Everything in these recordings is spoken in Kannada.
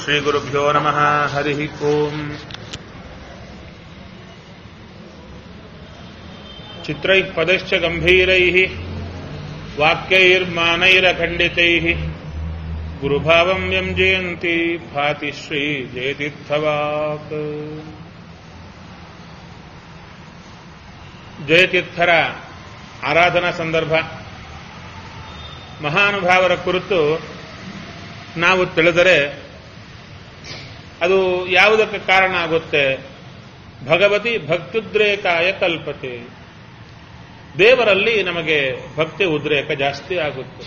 श्रीगुरुभ्यो नमः हरिः ओम् चित्रैः पदैश्च गम्भीरैः वाक्यैर्मानैरखण्डितैः गुरुभावं व्यञ्जयन्ति भाति श्रीजयतीर्थवाक् ಜಯತೀರ್ಥರ ಆರಾಧನಾ ಸಂದರ್ಭ ಮಹಾನುಭಾವರ ಕುರಿತು ನಾವು ತಿಳಿದರೆ ಅದು ಯಾವುದಕ್ಕೆ ಕಾರಣ ಆಗುತ್ತೆ ಭಗವತಿ ಭಕ್ತ್ಯುದ್ರೇಕಾಯ ಕಲ್ಪತೆ ದೇವರಲ್ಲಿ ನಮಗೆ ಭಕ್ತಿ ಉದ್ರೇಕ ಜಾಸ್ತಿ ಆಗುತ್ತೆ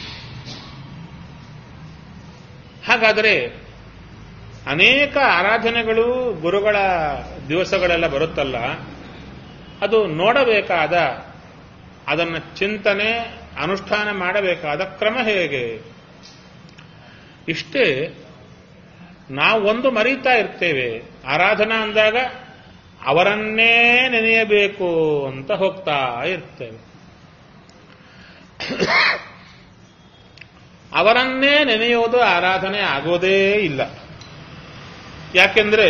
ಹಾಗಾದರೆ ಅನೇಕ ಆರಾಧನೆಗಳು ಗುರುಗಳ ದಿವಸಗಳೆಲ್ಲ ಬರುತ್ತಲ್ಲ ಅದು ನೋಡಬೇಕಾದ ಅದನ್ನು ಚಿಂತನೆ ಅನುಷ್ಠಾನ ಮಾಡಬೇಕಾದ ಕ್ರಮ ಹೇಗೆ ಇಷ್ಟೇ ನಾವು ಒಂದು ಮರೀತಾ ಇರ್ತೇವೆ ಆರಾಧನಾ ಅಂದಾಗ ಅವರನ್ನೇ ನೆನೆಯಬೇಕು ಅಂತ ಹೋಗ್ತಾ ಇರ್ತೇವೆ ಅವರನ್ನೇ ನೆನೆಯೋದು ಆರಾಧನೆ ಆಗೋದೇ ಇಲ್ಲ ಯಾಕೆಂದ್ರೆ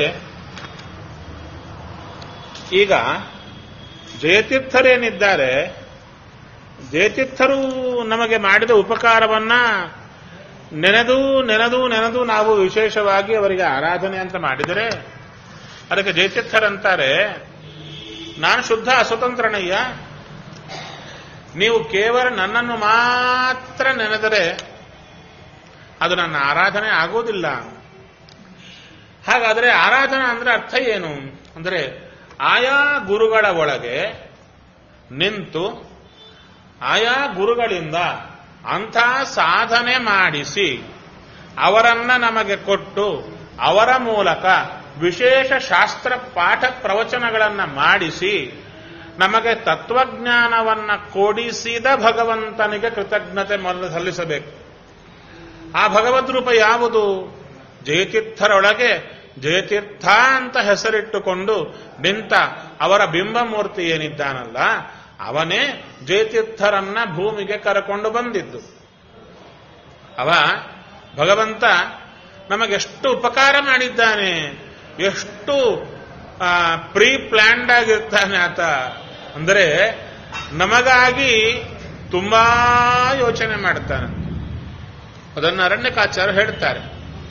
ಈಗ ಜಯತೀರ್ಥರೇನಿದ್ದಾರೆ ಜಯತೀರ್ಥರು ನಮಗೆ ಮಾಡಿದ ಉಪಕಾರವನ್ನ ನೆನೆದು ನೆನೆದು ನೆನೆದು ನಾವು ವಿಶೇಷವಾಗಿ ಅವರಿಗೆ ಆರಾಧನೆ ಅಂತ ಮಾಡಿದರೆ ಅದಕ್ಕೆ ಜಯತೀರ್ಥರಂತಾರೆ ನಾನು ಶುದ್ಧ ಅಸ್ವತಂತ್ರನಯ್ಯ ನೀವು ಕೇವಲ ನನ್ನನ್ನು ಮಾತ್ರ ನೆನೆದರೆ ಅದು ನನ್ನ ಆರಾಧನೆ ಆಗೋದಿಲ್ಲ ಹಾಗಾದರೆ ಆರಾಧನಾ ಅಂದ್ರೆ ಅರ್ಥ ಏನು ಅಂದರೆ ಆಯಾ ಗುರುಗಳ ಒಳಗೆ ನಿಂತು ಆಯಾ ಗುರುಗಳಿಂದ ಅಂಥ ಸಾಧನೆ ಮಾಡಿಸಿ ಅವರನ್ನ ನಮಗೆ ಕೊಟ್ಟು ಅವರ ಮೂಲಕ ವಿಶೇಷ ಶಾಸ್ತ್ರ ಪಾಠ ಪ್ರವಚನಗಳನ್ನು ಮಾಡಿಸಿ ನಮಗೆ ತತ್ವಜ್ಞಾನವನ್ನ ಕೊಡಿಸಿದ ಭಗವಂತನಿಗೆ ಕೃತಜ್ಞತೆ ಮೊದಲು ಸಲ್ಲಿಸಬೇಕು ಆ ಭಗವದ್ ರೂಪ ಯಾವುದು ಜಯತೀರ್ಥರೊಳಗೆ ಜಯತೀರ್ಥ ಅಂತ ಹೆಸರಿಟ್ಟುಕೊಂಡು ನಿಂತ ಅವರ ಬಿಂಬಮೂರ್ತಿ ಏನಿದ್ದಾನಲ್ಲ ಅವನೇ ಜಯತೀರ್ಥರನ್ನ ಭೂಮಿಗೆ ಕರಕೊಂಡು ಬಂದಿದ್ದು ಅವ ಭಗವಂತ ನಮಗೆಷ್ಟು ಉಪಕಾರ ಮಾಡಿದ್ದಾನೆ ಎಷ್ಟು ಪ್ರೀ ಪ್ಲಾನ್ಡ್ ಆಗಿರ್ತಾನೆ ಆತ ಅಂದರೆ ನಮಗಾಗಿ ತುಂಬಾ ಯೋಚನೆ ಮಾಡ್ತಾನೆ ಅದನ್ನು ಅರಣ್ಯಕಾಚಾರ್ಯ ಹೇಳ್ತಾರೆ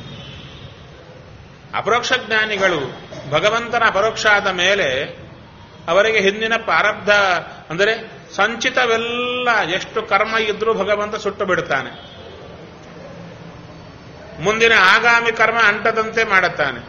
ಅಪರೋಕ್ಷ ಜ್ಞಾನಿಗಳು ಭಗವಂತನ ಅಪರೋಕ್ಷ ಆದ ಮೇಲೆ ಅವರಿಗೆ ಹಿಂದಿನ ಪ್ರಾರಬ್ಧ ಅಂದರೆ ಸಂಚಿತವೆಲ್ಲ ಎಷ್ಟು ಕರ್ಮ ಇದ್ರೂ ಭಗವಂತ ಸುಟ್ಟು ಬಿಡುತ್ತಾನೆ ಮುಂದಿನ ಆಗಾಮಿ ಕರ್ಮ ಅಂಟದಂತೆ ಮಾಡುತ್ತಾನೆ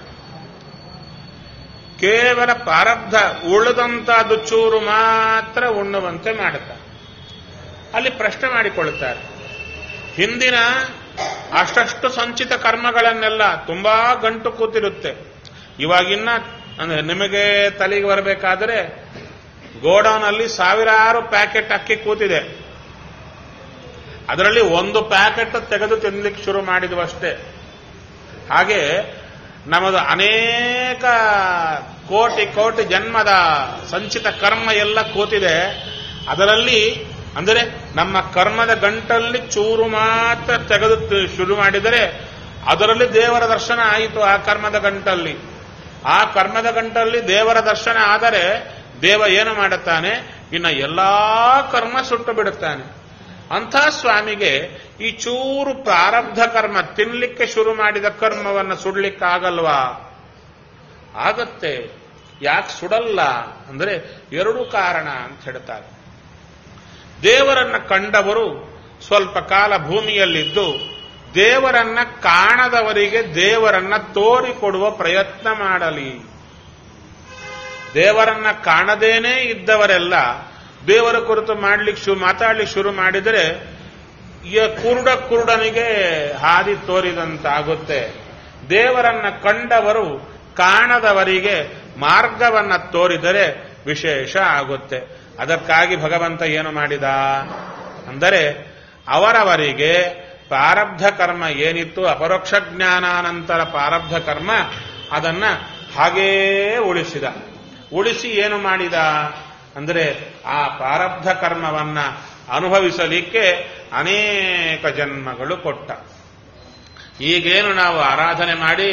ಕೇವಲ ಪ್ರಾರಬ್ಧ ಉಳಿದಂತದ್ದು ಚೂರು ಮಾತ್ರ ಉಣ್ಣುವಂತೆ ಮಾಡುತ್ತಾನೆ ಅಲ್ಲಿ ಪ್ರಶ್ನೆ ಮಾಡಿಕೊಳ್ಳುತ್ತಾರೆ ಹಿಂದಿನ ಅಷ್ಟಷ್ಟು ಸಂಚಿತ ಕರ್ಮಗಳನ್ನೆಲ್ಲ ತುಂಬಾ ಗಂಟು ಕೂತಿರುತ್ತೆ ಇವಾಗಿನ್ನ ಅಂದ್ರೆ ನಿಮಗೆ ತಲೆಗೆ ಬರಬೇಕಾದರೆ ಗೋಡೌನ್ ಅಲ್ಲಿ ಸಾವಿರಾರು ಪ್ಯಾಕೆಟ್ ಅಕ್ಕಿ ಕೂತಿದೆ ಅದರಲ್ಲಿ ಒಂದು ಪ್ಯಾಕೆಟ್ ತೆಗೆದು ತಿನ್ಲಿಕ್ಕೆ ಶುರು ಮಾಡಿದ್ವಷ್ಟೇ ಹಾಗೆ ನಮ್ಮದು ಅನೇಕ ಕೋಟಿ ಕೋಟಿ ಜನ್ಮದ ಸಂಚಿತ ಕರ್ಮ ಎಲ್ಲ ಕೂತಿದೆ ಅದರಲ್ಲಿ ಅಂದರೆ ನಮ್ಮ ಕರ್ಮದ ಗಂಟಲ್ಲಿ ಚೂರು ಮಾತ್ರ ತೆಗೆದು ಶುರು ಮಾಡಿದರೆ ಅದರಲ್ಲಿ ದೇವರ ದರ್ಶನ ಆಯಿತು ಆ ಕರ್ಮದ ಗಂಟಲ್ಲಿ ಆ ಕರ್ಮದ ಗಂಟಲ್ಲಿ ದೇವರ ದರ್ಶನ ಆದರೆ ದೇವ ಏನು ಮಾಡುತ್ತಾನೆ ಇನ್ನು ಎಲ್ಲಾ ಕರ್ಮ ಸುಟ್ಟು ಬಿಡುತ್ತಾನೆ ಅಂಥ ಸ್ವಾಮಿಗೆ ಈ ಚೂರು ಪ್ರಾರಬ್ಧ ಕರ್ಮ ತಿನ್ಲಿಕ್ಕೆ ಶುರು ಮಾಡಿದ ಕರ್ಮವನ್ನು ಸುಡ್ಲಿಕ್ಕಾಗಲ್ವಾ ಆಗತ್ತೆ ಯಾಕೆ ಸುಡಲ್ಲ ಅಂದ್ರೆ ಎರಡು ಕಾರಣ ಅಂತ ಹೇಳ್ತಾರೆ ದೇವರನ್ನ ಕಂಡವರು ಸ್ವಲ್ಪ ಕಾಲ ಭೂಮಿಯಲ್ಲಿದ್ದು ದೇವರನ್ನ ಕಾಣದವರಿಗೆ ದೇವರನ್ನ ತೋರಿಕೊಡುವ ಪ್ರಯತ್ನ ಮಾಡಲಿ ದೇವರನ್ನ ಕಾಣದೇನೇ ಇದ್ದವರೆಲ್ಲ ದೇವರ ಕುರಿತು ಮಾಡ್ಲಿಕ್ಕೆ ಶುರು ಮಾತಾಡ್ಲಿಕ್ಕೆ ಶುರು ಮಾಡಿದರೆ ಕುರುಡ ಕುರುಡನಿಗೆ ಹಾದಿ ತೋರಿದಂತಾಗುತ್ತೆ ದೇವರನ್ನ ಕಂಡವರು ಕಾಣದವರಿಗೆ ಮಾರ್ಗವನ್ನ ತೋರಿದರೆ ವಿಶೇಷ ಆಗುತ್ತೆ ಅದಕ್ಕಾಗಿ ಭಗವಂತ ಏನು ಮಾಡಿದ ಅಂದರೆ ಅವರವರಿಗೆ ಪ್ರಾರಬ್ಧ ಕರ್ಮ ಏನಿತ್ತು ಅಪರೋಕ್ಷ ಜ್ಞಾನಾನಂತರ ಪ್ರಾರಬ್ಧ ಕರ್ಮ ಅದನ್ನ ಹಾಗೇ ಉಳಿಸಿದ ಉಳಿಸಿ ಏನು ಮಾಡಿದ ಅಂದರೆ ಆ ಪ್ರಾರಬ್ಧ ಕರ್ಮವನ್ನ ಅನುಭವಿಸಲಿಕ್ಕೆ ಅನೇಕ ಜನ್ಮಗಳು ಕೊಟ್ಟ ಈಗೇನು ನಾವು ಆರಾಧನೆ ಮಾಡಿ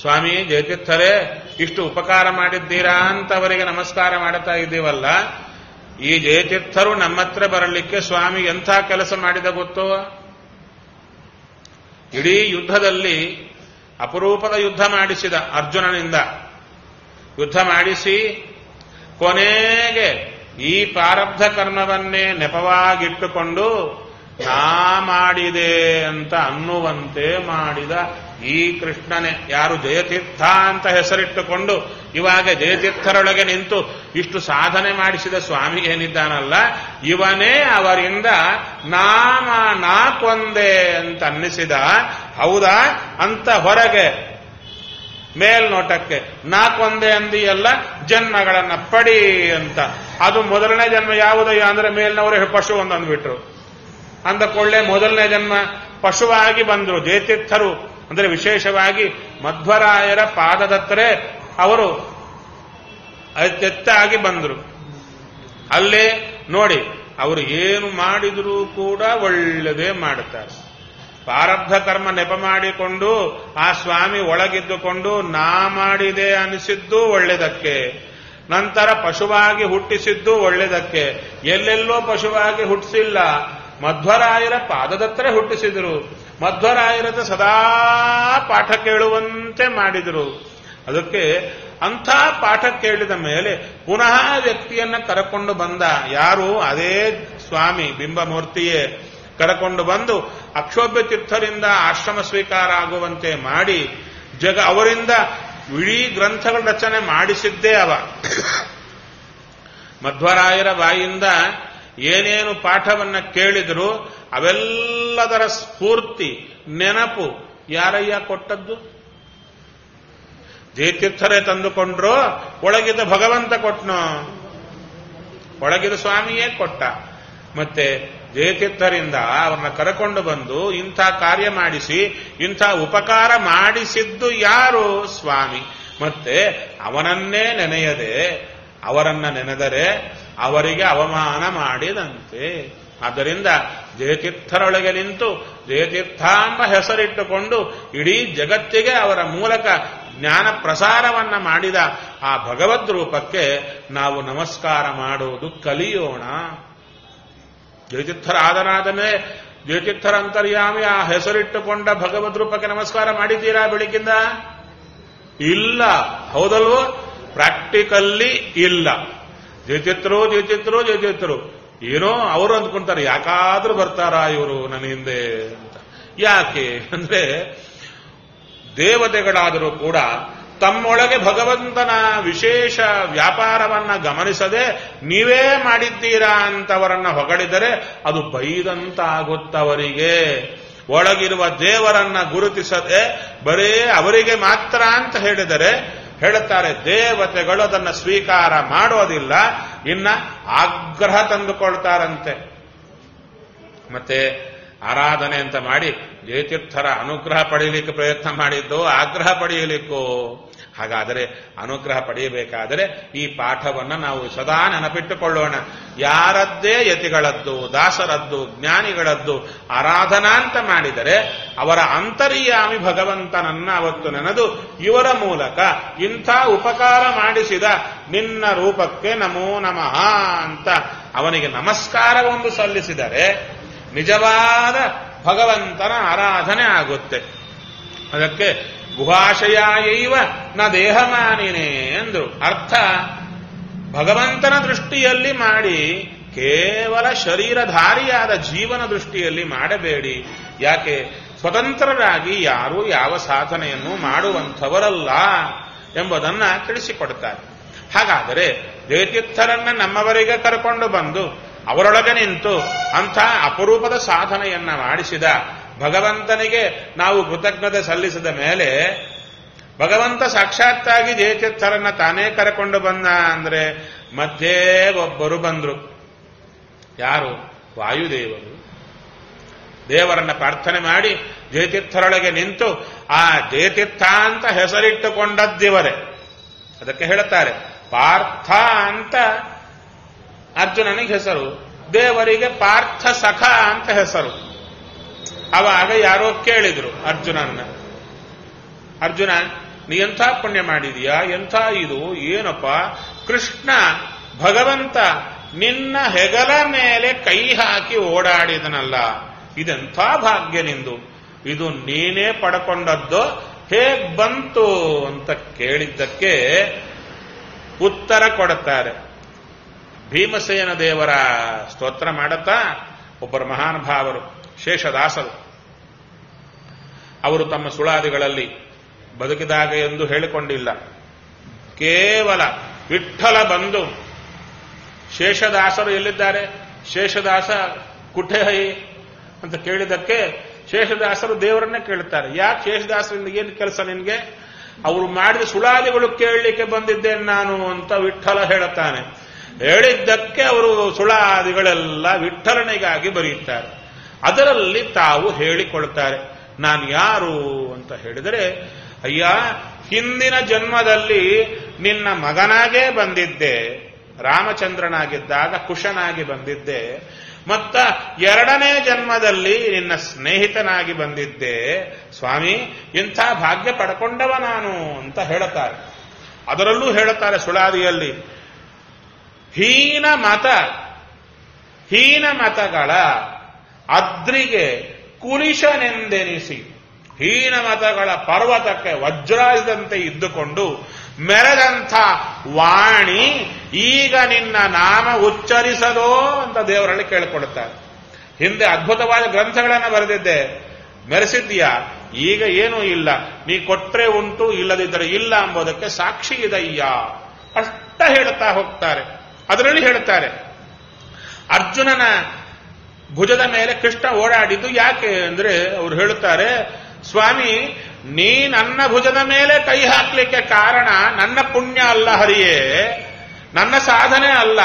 ಸ್ವಾಮಿ ಜಯತೀರ್ಥರೇ ಇಷ್ಟು ಉಪಕಾರ ಮಾಡಿದ್ದೀರಾ ಅಂತ ಅವರಿಗೆ ನಮಸ್ಕಾರ ಮಾಡುತ್ತಾ ಇದ್ದೀವಲ್ಲ ಈ ಜಯತೀರ್ಥರು ನಮ್ಮ ಹತ್ರ ಬರಲಿಕ್ಕೆ ಸ್ವಾಮಿ ಎಂಥ ಕೆಲಸ ಮಾಡಿದ ಗೊತ್ತೋ ಇಡೀ ಯುದ್ಧದಲ್ಲಿ ಅಪರೂಪದ ಯುದ್ಧ ಮಾಡಿಸಿದ ಅರ್ಜುನನಿಂದ ಯುದ್ಧ ಮಾಡಿಸಿ ಕೊನೆಗೆ ಈ ಪ್ರಾರಬ್ಧ ಕರ್ಮವನ್ನೇ ನೆಪವಾಗಿಟ್ಟುಕೊಂಡು ನಾ ಮಾಡಿದೆ ಅಂತ ಅನ್ನುವಂತೆ ಮಾಡಿದ ಈ ಕೃಷ್ಣನೇ ಯಾರು ಜಯತೀರ್ಥ ಅಂತ ಹೆಸರಿಟ್ಟುಕೊಂಡು ಇವಾಗ ಜಯತೀರ್ಥರೊಳಗೆ ನಿಂತು ಇಷ್ಟು ಸಾಧನೆ ಮಾಡಿಸಿದ ಸ್ವಾಮಿ ಏನಿದ್ದಾನಲ್ಲ ಇವನೇ ಅವರಿಂದ ನಾಮ ನಾ ಕೊಂದೆ ಅಂತ ಅನ್ನಿಸಿದ ಹೌದಾ ಅಂತ ಹೊರಗೆ ಮೇಲ್ನೋಟಕ್ಕೆ ನಾಕೊಂದೆ ಅಂದಿಯಲ್ಲ ಜನ್ಮಗಳನ್ನ ಪಡಿ ಅಂತ ಅದು ಮೊದಲನೇ ಜನ್ಮ ಯಾವುದಯ್ಯ ಅಂದ್ರೆ ಮೇಲ್ನವರೇ ಪಶು ಒಂದು ಅಂದ್ಬಿಟ್ರು ಅಂದ ಕೊಳ್ಳೆ ಮೊದಲನೇ ಜನ್ಮ ಪಶುವಾಗಿ ಬಂದರು ಜಯತೀರ್ಥರು ಅಂದ್ರೆ ವಿಶೇಷವಾಗಿ ಮಧ್ವರಾಯರ ಪಾದದತ್ತರೆ ಅವರು ಅತ್ಯತ್ತಾಗಿ ಬಂದರು ಅಲ್ಲೇ ನೋಡಿ ಅವರು ಏನು ಮಾಡಿದರೂ ಕೂಡ ಒಳ್ಳೆದೇ ಮಾಡುತ್ತಾರೆ ಪ್ರಾರಬ್ಧ ಕರ್ಮ ನೆಪ ಮಾಡಿಕೊಂಡು ಆ ಸ್ವಾಮಿ ಒಳಗಿದ್ದುಕೊಂಡು ನಾ ಮಾಡಿದೆ ಅನಿಸಿದ್ದು ಒಳ್ಳೆದಕ್ಕೆ ನಂತರ ಪಶುವಾಗಿ ಹುಟ್ಟಿಸಿದ್ದು ಒಳ್ಳೆದಕ್ಕೆ ಎಲ್ಲೆಲ್ಲೋ ಪಶುವಾಗಿ ಹುಟ್ಟಿಸಿಲ್ಲ ಮಧ್ವರಾಯರ ಪಾದದತ್ತರೆ ಹುಟ್ಟಿಸಿದರು ಮಧ್ವರಾಯರದ ಸದಾ ಪಾಠ ಕೇಳುವಂತೆ ಮಾಡಿದರು ಅದಕ್ಕೆ ಅಂಥ ಪಾಠ ಕೇಳಿದ ಮೇಲೆ ಪುನಃ ವ್ಯಕ್ತಿಯನ್ನ ಕರಕೊಂಡು ಬಂದ ಯಾರು ಅದೇ ಸ್ವಾಮಿ ಬಿಂಬಮೂರ್ತಿಯೇ ಕರಕೊಂಡು ಬಂದು ಅಕ್ಷೋಭ್ಯ ತೀರ್ಥರಿಂದ ಆಶ್ರಮ ಸ್ವೀಕಾರ ಆಗುವಂತೆ ಮಾಡಿ ಜಗ ಅವರಿಂದ ಇಡೀ ಗ್ರಂಥಗಳ ರಚನೆ ಮಾಡಿಸಿದ್ದೇ ಅವ ಮಧ್ವರಾಯರ ಬಾಯಿಂದ ಏನೇನು ಪಾಠವನ್ನ ಕೇಳಿದ್ರು ಅವೆಲ್ಲದರ ಸ್ಫೂರ್ತಿ ನೆನಪು ಯಾರಯ್ಯ ಕೊಟ್ಟದ್ದು ಜಯತೀರ್ಥರೇ ತಂದುಕೊಂಡ್ರು ಒಳಗಿದ್ದ ಭಗವಂತ ಕೊಟ್ನೋ ಒಳಗಿದ ಸ್ವಾಮಿಯೇ ಕೊಟ್ಟ ಮತ್ತೆ ಜಯತೀರ್ಥರಿಂದ ಅವ್ರನ್ನ ಕರಕೊಂಡು ಬಂದು ಇಂಥ ಕಾರ್ಯ ಮಾಡಿಸಿ ಇಂಥ ಉಪಕಾರ ಮಾಡಿಸಿದ್ದು ಯಾರು ಸ್ವಾಮಿ ಮತ್ತೆ ಅವನನ್ನೇ ನೆನೆಯದೆ ಅವರನ್ನ ನೆನೆದರೆ ಅವರಿಗೆ ಅವಮಾನ ಮಾಡಿದಂತೆ ಆದ್ದರಿಂದ ಜಯತೀರ್ಥರೊಳಗೆ ನಿಂತು ಜಯತೀರ್ಥಾಂಬ ಹೆಸರಿಟ್ಟುಕೊಂಡು ಇಡೀ ಜಗತ್ತಿಗೆ ಅವರ ಮೂಲಕ ಜ್ಞಾನ ಪ್ರಸಾರವನ್ನ ಮಾಡಿದ ಆ ಭಗವದ್ ರೂಪಕ್ಕೆ ನಾವು ನಮಸ್ಕಾರ ಮಾಡುವುದು ಕಲಿಯೋಣ ಜಯತೀರ್ಥರ ಆದನಾದನೆ ಜಯತೀರ್ಥರ ಅಂತರ್ಯಾಮಿ ಆ ಹೆಸರಿಟ್ಟುಕೊಂಡ ಭಗವದ್ ರೂಪಕ್ಕೆ ನಮಸ್ಕಾರ ಮಾಡಿದ್ದೀರಾ ಬೆಳಿಗ್ಗಿಂದ ಇಲ್ಲ ಹೌದಲ್ವೋ ಪ್ರಾಕ್ಟಿಕಲ್ಲಿ ಇಲ್ಲ ಜಯಚಿತ್ರು ಜಯಚಿತ್ರು ಜಯಚಿತ್ರು ಏನೋ ಅವರು ಅಂದ್ಕೊಂತಾರೆ ಯಾಕಾದ್ರೂ ಬರ್ತಾರಾ ಇವರು ನನ್ನ ಹಿಂದೆ ಅಂತ ಯಾಕೆ ಅಂದ್ರೆ ದೇವತೆಗಳಾದರೂ ಕೂಡ ತಮ್ಮೊಳಗೆ ಭಗವಂತನ ವಿಶೇಷ ವ್ಯಾಪಾರವನ್ನ ಗಮನಿಸದೆ ನೀವೇ ಮಾಡಿದ್ದೀರಾ ಅಂತವರನ್ನ ಹೊಗಳಿದರೆ ಅದು ಬೈದಂತಾಗುತ್ತವರಿಗೆ ಒಳಗಿರುವ ದೇವರನ್ನ ಗುರುತಿಸದೆ ಬರೇ ಅವರಿಗೆ ಮಾತ್ರ ಅಂತ ಹೇಳಿದರೆ ಹೇಳುತ್ತಾರೆ ದೇವತೆಗಳು ಅದನ್ನು ಸ್ವೀಕಾರ ಮಾಡೋದಿಲ್ಲ ಇನ್ನ ಆಗ್ರಹ ತಂದುಕೊಳ್ತಾರಂತೆ ಮತ್ತೆ ಆರಾಧನೆ ಅಂತ ಮಾಡಿ ಜಯತೀರ್ಥರ ಅನುಗ್ರಹ ಪಡೆಯಲಿಕ್ಕೆ ಪ್ರಯತ್ನ ಮಾಡಿದ್ದು ಆಗ್ರಹ ಪಡೆಯಲಿಕ್ಕೋ ಹಾಗಾದರೆ ಅನುಗ್ರಹ ಪಡೆಯಬೇಕಾದರೆ ಈ ಪಾಠವನ್ನ ನಾವು ಸದಾ ನೆನಪಿಟ್ಟುಕೊಳ್ಳೋಣ ಯಾರದ್ದೇ ಯತಿಗಳದ್ದು ದಾಸರದ್ದು ಜ್ಞಾನಿಗಳದ್ದು ಆರಾಧನಾ ಅಂತ ಮಾಡಿದರೆ ಅವರ ಅಂತರ್ಯಾಮಿ ಭಗವಂತನನ್ನ ಅವತ್ತು ನೆನೆದು ಇವರ ಮೂಲಕ ಇಂಥ ಉಪಕಾರ ಮಾಡಿಸಿದ ನಿನ್ನ ರೂಪಕ್ಕೆ ನಮೋ ನಮಃ ಅಂತ ಅವನಿಗೆ ನಮಸ್ಕಾರವೊಂದು ಸಲ್ಲಿಸಿದರೆ ನಿಜವಾದ ಭಗವಂತನ ಆರಾಧನೆ ಆಗುತ್ತೆ ಅದಕ್ಕೆ ಗುಹಾಶಯಾಯೈವ ನ ದೇಹಮಾನಿನೇ ಅಂದ್ರು ಅರ್ಥ ಭಗವಂತನ ದೃಷ್ಟಿಯಲ್ಲಿ ಮಾಡಿ ಕೇವಲ ಶರೀರಧಾರಿಯಾದ ಜೀವನ ದೃಷ್ಟಿಯಲ್ಲಿ ಮಾಡಬೇಡಿ ಯಾಕೆ ಸ್ವತಂತ್ರರಾಗಿ ಯಾರೂ ಯಾವ ಸಾಧನೆಯನ್ನು ಮಾಡುವಂಥವರಲ್ಲ ಎಂಬುದನ್ನ ತಿಳಿಸಿಕೊಡ್ತಾರೆ ಹಾಗಾದರೆ ಜಯತೀರ್ಥರನ್ನ ನಮ್ಮವರಿಗೆ ಕರ್ಕೊಂಡು ಬಂದು ಅವರೊಳಗೆ ನಿಂತು ಅಂಥ ಅಪರೂಪದ ಸಾಧನೆಯನ್ನ ಮಾಡಿಸಿದ ಭಗವಂತನಿಗೆ ನಾವು ಕೃತಜ್ಞತೆ ಸಲ್ಲಿಸಿದ ಮೇಲೆ ಭಗವಂತ ಸಾಕ್ಷಾತ್ತಾಗಿ ಜಯತೀರ್ಥರನ್ನ ತಾನೇ ಕರೆಕೊಂಡು ಬಂದ ಅಂದ್ರೆ ಮಧ್ಯೆ ಒಬ್ಬರು ಬಂದ್ರು ಯಾರು ವಾಯುದೇವರು ದೇವರನ್ನ ಪ್ರಾರ್ಥನೆ ಮಾಡಿ ಜಯತೀರ್ಥರೊಳಗೆ ನಿಂತು ಆ ಜಯತೀರ್ಥ ಅಂತ ಹೆಸರಿಟ್ಟುಕೊಂಡದ್ದಿವರೇ ಅದಕ್ಕೆ ಹೇಳುತ್ತಾರೆ ಪಾರ್ಥ ಅಂತ ಅರ್ಜುನನಿಗೆ ಹೆಸರು ದೇವರಿಗೆ ಪಾರ್ಥ ಸಖ ಅಂತ ಹೆಸರು ಅವಾಗ ಯಾರೋ ಕೇಳಿದ್ರು ಅರ್ಜುನನ್ನ ಅರ್ಜುನ ನೀ ಎಂಥ ಪುಣ್ಯ ಮಾಡಿದೀಯಾ ಎಂಥ ಇದು ಏನಪ್ಪ ಕೃಷ್ಣ ಭಗವಂತ ನಿನ್ನ ಹೆಗಲ ಮೇಲೆ ಕೈ ಹಾಕಿ ಓಡಾಡಿದನಲ್ಲ ಇದೆಂಥ ಭಾಗ್ಯ ನಿಂದು ಇದು ನೀನೇ ಪಡ್ಕೊಂಡದ್ದು ಹೇಗ್ ಬಂತು ಅಂತ ಕೇಳಿದ್ದಕ್ಕೆ ಉತ್ತರ ಕೊಡುತ್ತಾರೆ ಭೀಮಸೇನ ದೇವರ ಸ್ತೋತ್ರ ಮಾಡುತ್ತಾ ಒಬ್ಬರು ಮಹಾನುಭಾವರು ಶೇಷದಾಸರು ಅವರು ತಮ್ಮ ಸುಳಾದಿಗಳಲ್ಲಿ ಬದುಕಿದಾಗ ಎಂದು ಹೇಳಿಕೊಂಡಿಲ್ಲ ಕೇವಲ ವಿಠಲ ಬಂದು ಶೇಷದಾಸರು ಎಲ್ಲಿದ್ದಾರೆ ಶೇಷದಾಸ ಕುಠೆ ಅಂತ ಕೇಳಿದಕ್ಕೆ ಶೇಷದಾಸರು ದೇವರನ್ನೇ ಕೇಳುತ್ತಾರೆ ಯಾಕೆ ಶೇಷದಾಸರಿಂದ ಏನು ಕೆಲಸ ನಿನ್ಗೆ ಅವರು ಮಾಡಿದ ಸುಳಾದಿಗಳು ಕೇಳಲಿಕ್ಕೆ ಬಂದಿದ್ದೇನೆ ನಾನು ಅಂತ ವಿಠಲ ಹೇಳುತ್ತಾನೆ ಹೇಳಿದ್ದಕ್ಕೆ ಅವರು ಸುಳಾದಿಗಳೆಲ್ಲ ವಿಠಲನಿಗಾಗಿ ಬರೆಯುತ್ತಾರೆ ಅದರಲ್ಲಿ ತಾವು ಹೇಳಿಕೊಳ್ತಾರೆ ನಾನು ಯಾರು ಅಂತ ಹೇಳಿದರೆ ಅಯ್ಯ ಹಿಂದಿನ ಜನ್ಮದಲ್ಲಿ ನಿನ್ನ ಮಗನಾಗೇ ಬಂದಿದ್ದೆ ರಾಮಚಂದ್ರನಾಗಿದ್ದಾಗ ಕುಶನಾಗಿ ಬಂದಿದ್ದೆ ಮತ್ತ ಎರಡನೇ ಜನ್ಮದಲ್ಲಿ ನಿನ್ನ ಸ್ನೇಹಿತನಾಗಿ ಬಂದಿದ್ದೆ ಸ್ವಾಮಿ ಇಂಥ ಭಾಗ್ಯ ಪಡ್ಕೊಂಡವ ನಾನು ಅಂತ ಹೇಳುತ್ತಾರೆ ಅದರಲ್ಲೂ ಹೇಳುತ್ತಾರೆ ಸುಳಾದಿಯಲ್ಲಿ ಹೀನ ಮತ ಹೀನ ಮತಗಳ ಅದ್ರಿಗೆ ಕುಲಿಶನೆಂದೆನಿಸಿ ಹೀನ ಮತಗಳ ಪರ್ವತಕ್ಕೆ ವಜ್ರಾಯುಧಂತೆ ಇದ್ದುಕೊಂಡು ಮೆರೆದಂಥ ವಾಣಿ ಈಗ ನಿನ್ನ ನಾಮ ಉಚ್ಚರಿಸದೋ ಅಂತ ದೇವರಲ್ಲಿ ಕೇಳಿಕೊಳ್ಳುತ್ತಾರೆ ಹಿಂದೆ ಅದ್ಭುತವಾದ ಗ್ರಂಥಗಳನ್ನು ಬರೆದಿದ್ದೆ ಮೆರೆಸಿದ್ದೀಯಾ ಈಗ ಏನೂ ಇಲ್ಲ ನೀ ಕೊಟ್ರೆ ಉಂಟು ಇಲ್ಲದಿದ್ದರೆ ಇಲ್ಲ ಎಂಬುದಕ್ಕೆ ಸಾಕ್ಷಿ ಇದಯ್ಯ ಅಷ್ಟ ಹೇಳುತ್ತಾ ಹೋಗ್ತಾರೆ ಅದರಲ್ಲಿ ಹೇಳುತ್ತಾರೆ ಅರ್ಜುನನ ಭುಜದ ಮೇಲೆ ಕೃಷ್ಣ ಓಡಾಡಿದ್ದು ಯಾಕೆ ಅಂದ್ರೆ ಅವರು ಹೇಳುತ್ತಾರೆ ಸ್ವಾಮಿ ನೀ ನನ್ನ ಭುಜದ ಮೇಲೆ ಕೈ ಹಾಕ್ಲಿಕ್ಕೆ ಕಾರಣ ನನ್ನ ಪುಣ್ಯ ಅಲ್ಲ ಹರಿಯೇ ನನ್ನ ಸಾಧನೆ ಅಲ್ಲ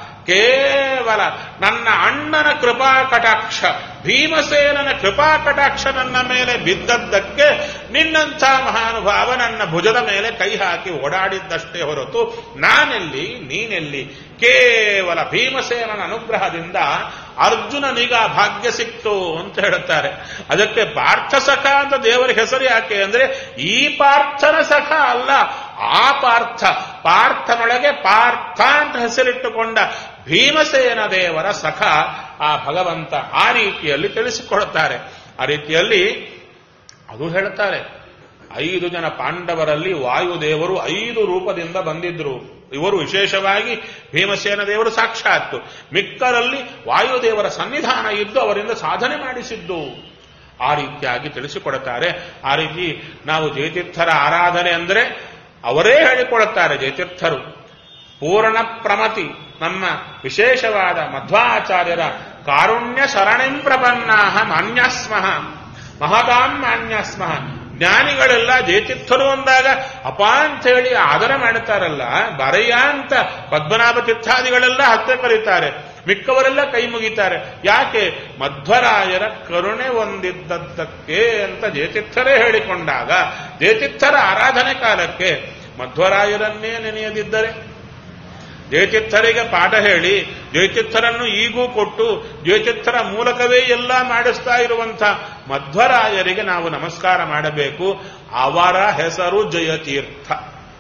ಕೇವಲ ನನ್ನ ಅಣ್ಣನ ಕೃಪಾ ಕಟಾಕ್ಷ ಭೀಮಸೇನನ ಕೃಪಾ ಕಟಾಕ್ಷ ನನ್ನ ಮೇಲೆ ಬಿದ್ದದ್ದಕ್ಕೆ ನಿನ್ನಂಥ ಮಹಾನುಭಾವ ನನ್ನ ಭುಜದ ಮೇಲೆ ಕೈ ಹಾಕಿ ಓಡಾಡಿದ್ದಷ್ಟೇ ಹೊರತು ನಾನೆಲ್ಲಿ ನೀನೆಲ್ಲಿ ಕೇವಲ ಭೀಮಸೇನನ ಅನುಗ್ರಹದಿಂದ ಅರ್ಜುನನಿಗ ಭಾಗ್ಯ ಸಿಕ್ತು ಅಂತ ಹೇಳುತ್ತಾರೆ ಅದಕ್ಕೆ ಪಾರ್ಥ ಸಖ ಅಂತ ದೇವರ ಹೆಸರು ಯಾಕೆ ಅಂದ್ರೆ ಈ ಪಾರ್ಥನ ಸಖ ಅಲ್ಲ ಆ ಪಾರ್ಥ ಪಾರ್ಥನೊಳಗೆ ಪಾರ್ಥ ಅಂತ ಹೆಸರಿಟ್ಟುಕೊಂಡ ಭೀಮಸೇನ ದೇವರ ಸಖ ಆ ಭಗವಂತ ಆ ರೀತಿಯಲ್ಲಿ ತಿಳಿಸಿಕೊಡುತ್ತಾರೆ ಆ ರೀತಿಯಲ್ಲಿ ಅದು ಹೇಳುತ್ತಾರೆ ಐದು ಜನ ಪಾಂಡವರಲ್ಲಿ ವಾಯುದೇವರು ಐದು ರೂಪದಿಂದ ಬಂದಿದ್ರು ಇವರು ವಿಶೇಷವಾಗಿ ಭೀಮಸೇನ ದೇವರು ಸಾಕ್ಷಾತ್ತು ಮಿಕ್ಕರಲ್ಲಿ ವಾಯುದೇವರ ಸನ್ನಿಧಾನ ಇದ್ದು ಅವರಿಂದ ಸಾಧನೆ ಮಾಡಿಸಿದ್ದು ಆ ರೀತಿಯಾಗಿ ತಿಳಿಸಿಕೊಡುತ್ತಾರೆ ಆ ರೀತಿ ನಾವು ಜಯತೀರ್ಥರ ಆರಾಧನೆ ಅಂದರೆ ಅವರೇ ಹೇಳಿಕೊಡುತ್ತಾರೆ ಜಯತೀರ್ಥರು ಪೂರ್ಣ ಪ್ರಮತಿ ನಮ್ಮ ವಿಶೇಷವಾದ ಮಧ್ವಾಚಾರ್ಯರ ಕಾರುಣ್ಯ ಶರಣಿಂ ಪ್ರಪನ್ನಾಹ ಮಾನ್ಯಾಸ್ಮಃ ಮಹತಾಂ ಮಾನ್ಯಾಸ್ಮಃ ಜ್ಞಾನಿಗಳೆಲ್ಲ ಜಯತೀರ್ಥರು ಅಂದಾಗ ಅಪ ಅಂತ ಹೇಳಿ ಆದರ ಮಾಡುತ್ತಾರಲ್ಲ ಬರೆಯ ಅಂತ ಪದ್ಮನಾಭ ತೀರ್ಥಾದಿಗಳೆಲ್ಲ ಹತ್ತಿರ ಕರೀತಾರೆ ಮಿಕ್ಕವರೆಲ್ಲ ಕೈ ಮುಗಿತಾರೆ ಯಾಕೆ ಮಧ್ವರಾಯರ ಕರುಣೆ ಹೊಂದಿದ್ದದ್ದಕ್ಕೆ ಅಂತ ಜಯತೀರ್ಥರೇ ಹೇಳಿಕೊಂಡಾಗ ಜಯತೀರ್ಥರ ಆರಾಧನೆ ಕಾಲಕ್ಕೆ ಮಧ್ವರಾಯರನ್ನೇ ನೆನೆಯದಿದ್ದರೆ ಜಯತೀರ್ಥರಿಗೆ ಪಾಠ ಹೇಳಿ ಜಯತೀರ್ಥರನ್ನು ಈಗೂ ಕೊಟ್ಟು ಜಯತೀರ್ಥರ ಮೂಲಕವೇ ಎಲ್ಲ ಮಾಡಿಸ್ತಾ ಇರುವಂಥ ಮಧ್ವರಾಯರಿಗೆ ನಾವು ನಮಸ್ಕಾರ ಮಾಡಬೇಕು ಅವರ ಹೆಸರು ಜಯತೀರ್ಥ